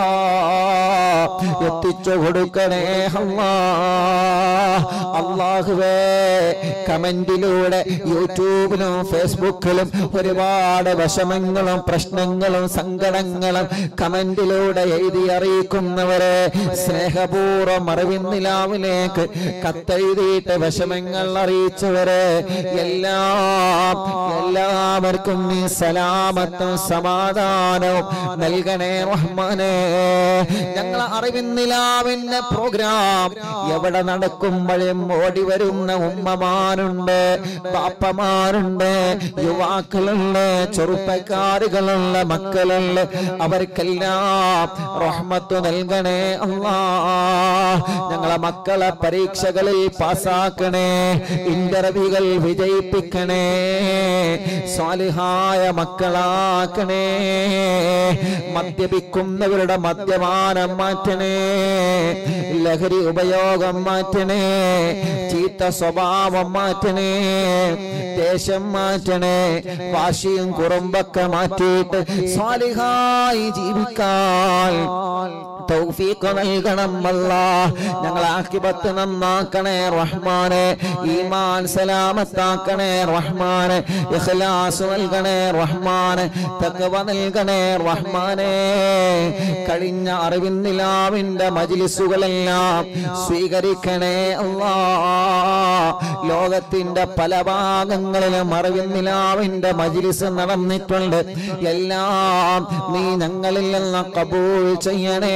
Speaker 1: എത്തിച്ചു കൊടുക്കണേ അല്ലാ അള്ളാഹുവേ കമന്റിലൂടെ യൂട്യൂബിലും ഫേസ്ബുക്കിലും ഒരുപാട് വിഷമങ്ങളും പ്രശ്നങ്ങളും സങ്കടങ്ങളും കമന്റിലൂടെ എഴുതി അറിയിക്കുന്നവരെ സ്നേഹപൂർവ്വം അറിവിന്നിലാവിലേക്ക് കത്തെഴുതിയിട്ട് വിഷമങ്ങൾ അറിയിച്ചവരെ എല്ലാം എല്ലാവർക്കും നീ സലാമത്തും സമാധാനവും നൽകണേ റഹ്മാനെ ഞങ്ങൾ അറിവിന്നിലാവിന്റെ പ്രോഗ്രാം എവിടെ നടക്കുമ്പോഴും ഓടി വരുന്ന ഉമ്മമാരുണ്ട് പാപ്പമാരുണ്ട് യുവാക്കളുണ്ട് ചെറുപ്പക്കാരുകളുള്ള മക്കളുണ്ട് അവർക്കെല്ലാം റഹ്മത്ത് നൽകണേ അല്ലാ ഞങ്ങളെ മക്കളെ പരീക്ഷകളിൽ പാസ്സാക്കണേ ഇന്റർവ്യൂകൾ വിജയിപ്പിക്കണേ സ്വാലിഹായ മക്കളാക്കണേ മദ്യപിക്കുന്നവരുടെ മദ്യപാനം മാറ്റണേ ലഹരി ഉപയോഗം മാറ്റണേ ചീത്ത സ്വഭാവം മാറ്റണേ ദേശം മാറ്റണേ വാശിയും കുറുമ്പൊക്കെ മാറ്റിയിട്ട് സ്വാലിഹായി ജീവിക്കാൻ തൗഫീഖ് നൽകണം അല്ലാ ഞങ്ങൾ ആക്കിബത്ത് നന്നാക്കണേ റഹ്മാനെ ഈമാൻ സലാമത്താക്കണേ റഹ്മാനെ ഇഖ്ലാസ് നൽകണേ റഹ്മാനെ തഖ്വ നൽകണേ റഹ്മാനെ കഴിഞ്ഞ അറിവിന്നിലാവിന്റെ മജ്ലിസുകളെല്ലാം സ്വീകരിക്കണേ അല്ലാ ലോകത്തിന്റെ പല ഭാഗങ്ങളിലും അറിവിന്നിലാവിന്റെ മജ്ലിസ് നടന്നിട്ടുണ്ട് എല്ലാം നീ ഞങ്ങളിൽ നിന്ന് കബൂൾ ചെയ്യണേ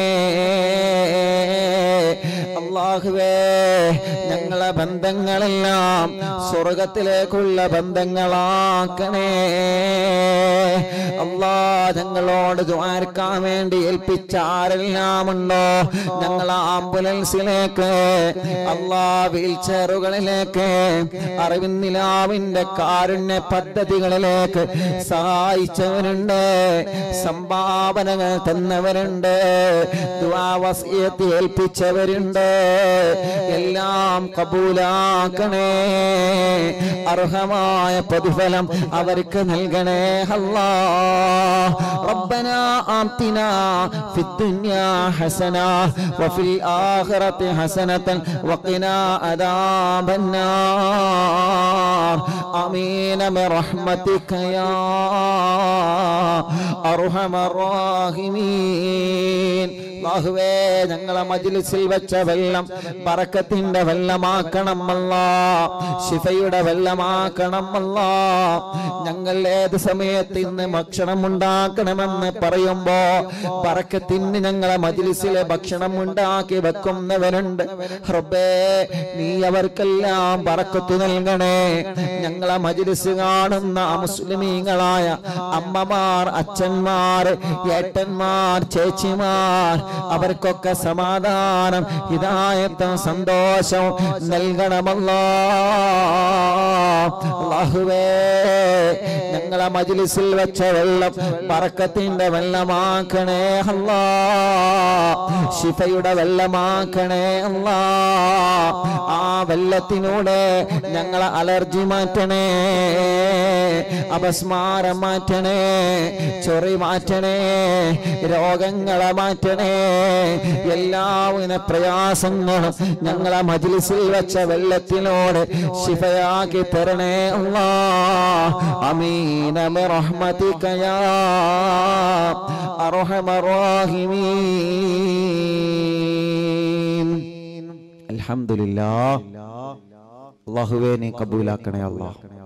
Speaker 1: അള്ളാഹുവേ ഞങ്ങളെ ബന്ധങ്ങളെല്ലാം സ്വർഗത്തിലേക്കുള്ള ബന്ധങ്ങളാക്കണേ അള്ളാ ഞങ്ങളോട് ദ്വാരക്കാൻ വേണ്ടി ഏൽപ്പിച്ച ആരെല്ലാം ഉണ്ടോ ഞങ്ങൾ ആംബുലൻസിലേക്ക് അള്ളാ വീൽ ചെയറുകളിലേക്ക് അറിവിന്നിലാവിന്റെ കാരുണ്യ പദ്ധതികളിലേക്ക് സഹായിച്ചവരുണ്ട് സംഭാവനകൾ തന്നവരുണ്ട് ദുആവസിയത്ത് ഏൽപ്പിച്ചവരുണ്ട് എല്ലാം കബൂലാക്കണേ അർഹമായ പ്രതിഫലം അവർക്ക് നൽകണേ അല്ലാ ربنا آتنا في الدنيا حسنة وفي الآخرة حسنة وقنا عذاب النار آمين برحمتك يا أرحم الراحمين അള്ളാഹുവേ ഞങ്ങളെ മജിലിസിൽ വെച്ച വെള്ളം പറക്കത്തിന്റെ വെള്ളമാക്കണം അല്ല ശിഫയുടെ വെള്ളമാക്കണം അല്ല ഞങ്ങൾ ഏത് സമയത്ത് ഇന്ന് ഭക്ഷണം ഉണ്ടാക്കണമെന്ന് പറയുമ്പോ പറക്കത്തിന് ഞങ്ങളെ മജിലിസിലെ ഭക്ഷണം ഉണ്ടാക്കി വെക്കുന്നവരുണ്ട് റബ്ബേ നീ അവർക്കെല്ലാം പറക്കത്തു നൽകണേ ഞങ്ങളെ മജിലിസ് കാണുന്ന മുസ്ലിമീങ്ങളായ അമ്മമാർ അച്ഛന്മാർ ഏട്ടന്മാർ ചേച്ചിമാർ അവർക്കൊക്കെ സമാധാനം ഹിതായത്തും സന്തോഷവും നൽകണമല്ലോ അല്ലാഹുവേ ഞങ്ങളെ മജിലിസിൽ വെച്ച വെള്ളം പറക്കത്തിന്റെ വെള്ളമാക്കണേ അല്ലാ ശിഫയുടെ വെള്ളമാക്കണേ അല്ലാ ആ വെള്ളത്തിനൂടെ ഞങ്ങളെ അലർജി മാറ്റണേ അപസ്മാരം മാറ്റണേ ചൊറി മാറ്റണേ രോഗങ്ങളെ മാറ്റണേ എല്ലാവിധ പ്രയാസങ്ങളും ഞങ്ങളെ മജിലിസിൽ വെച്ച വെള്ളത്തിനോട് ശിഫയാക്കി തരണേ അല്ലാ അമീന റഹ്മതിക യാ അർഹമർ റഹീമീൻ അൽഹംദുലില്ലാ അല്ലാഹുവേ നീ കബൂലാക്കണേ അല്ലാഹ്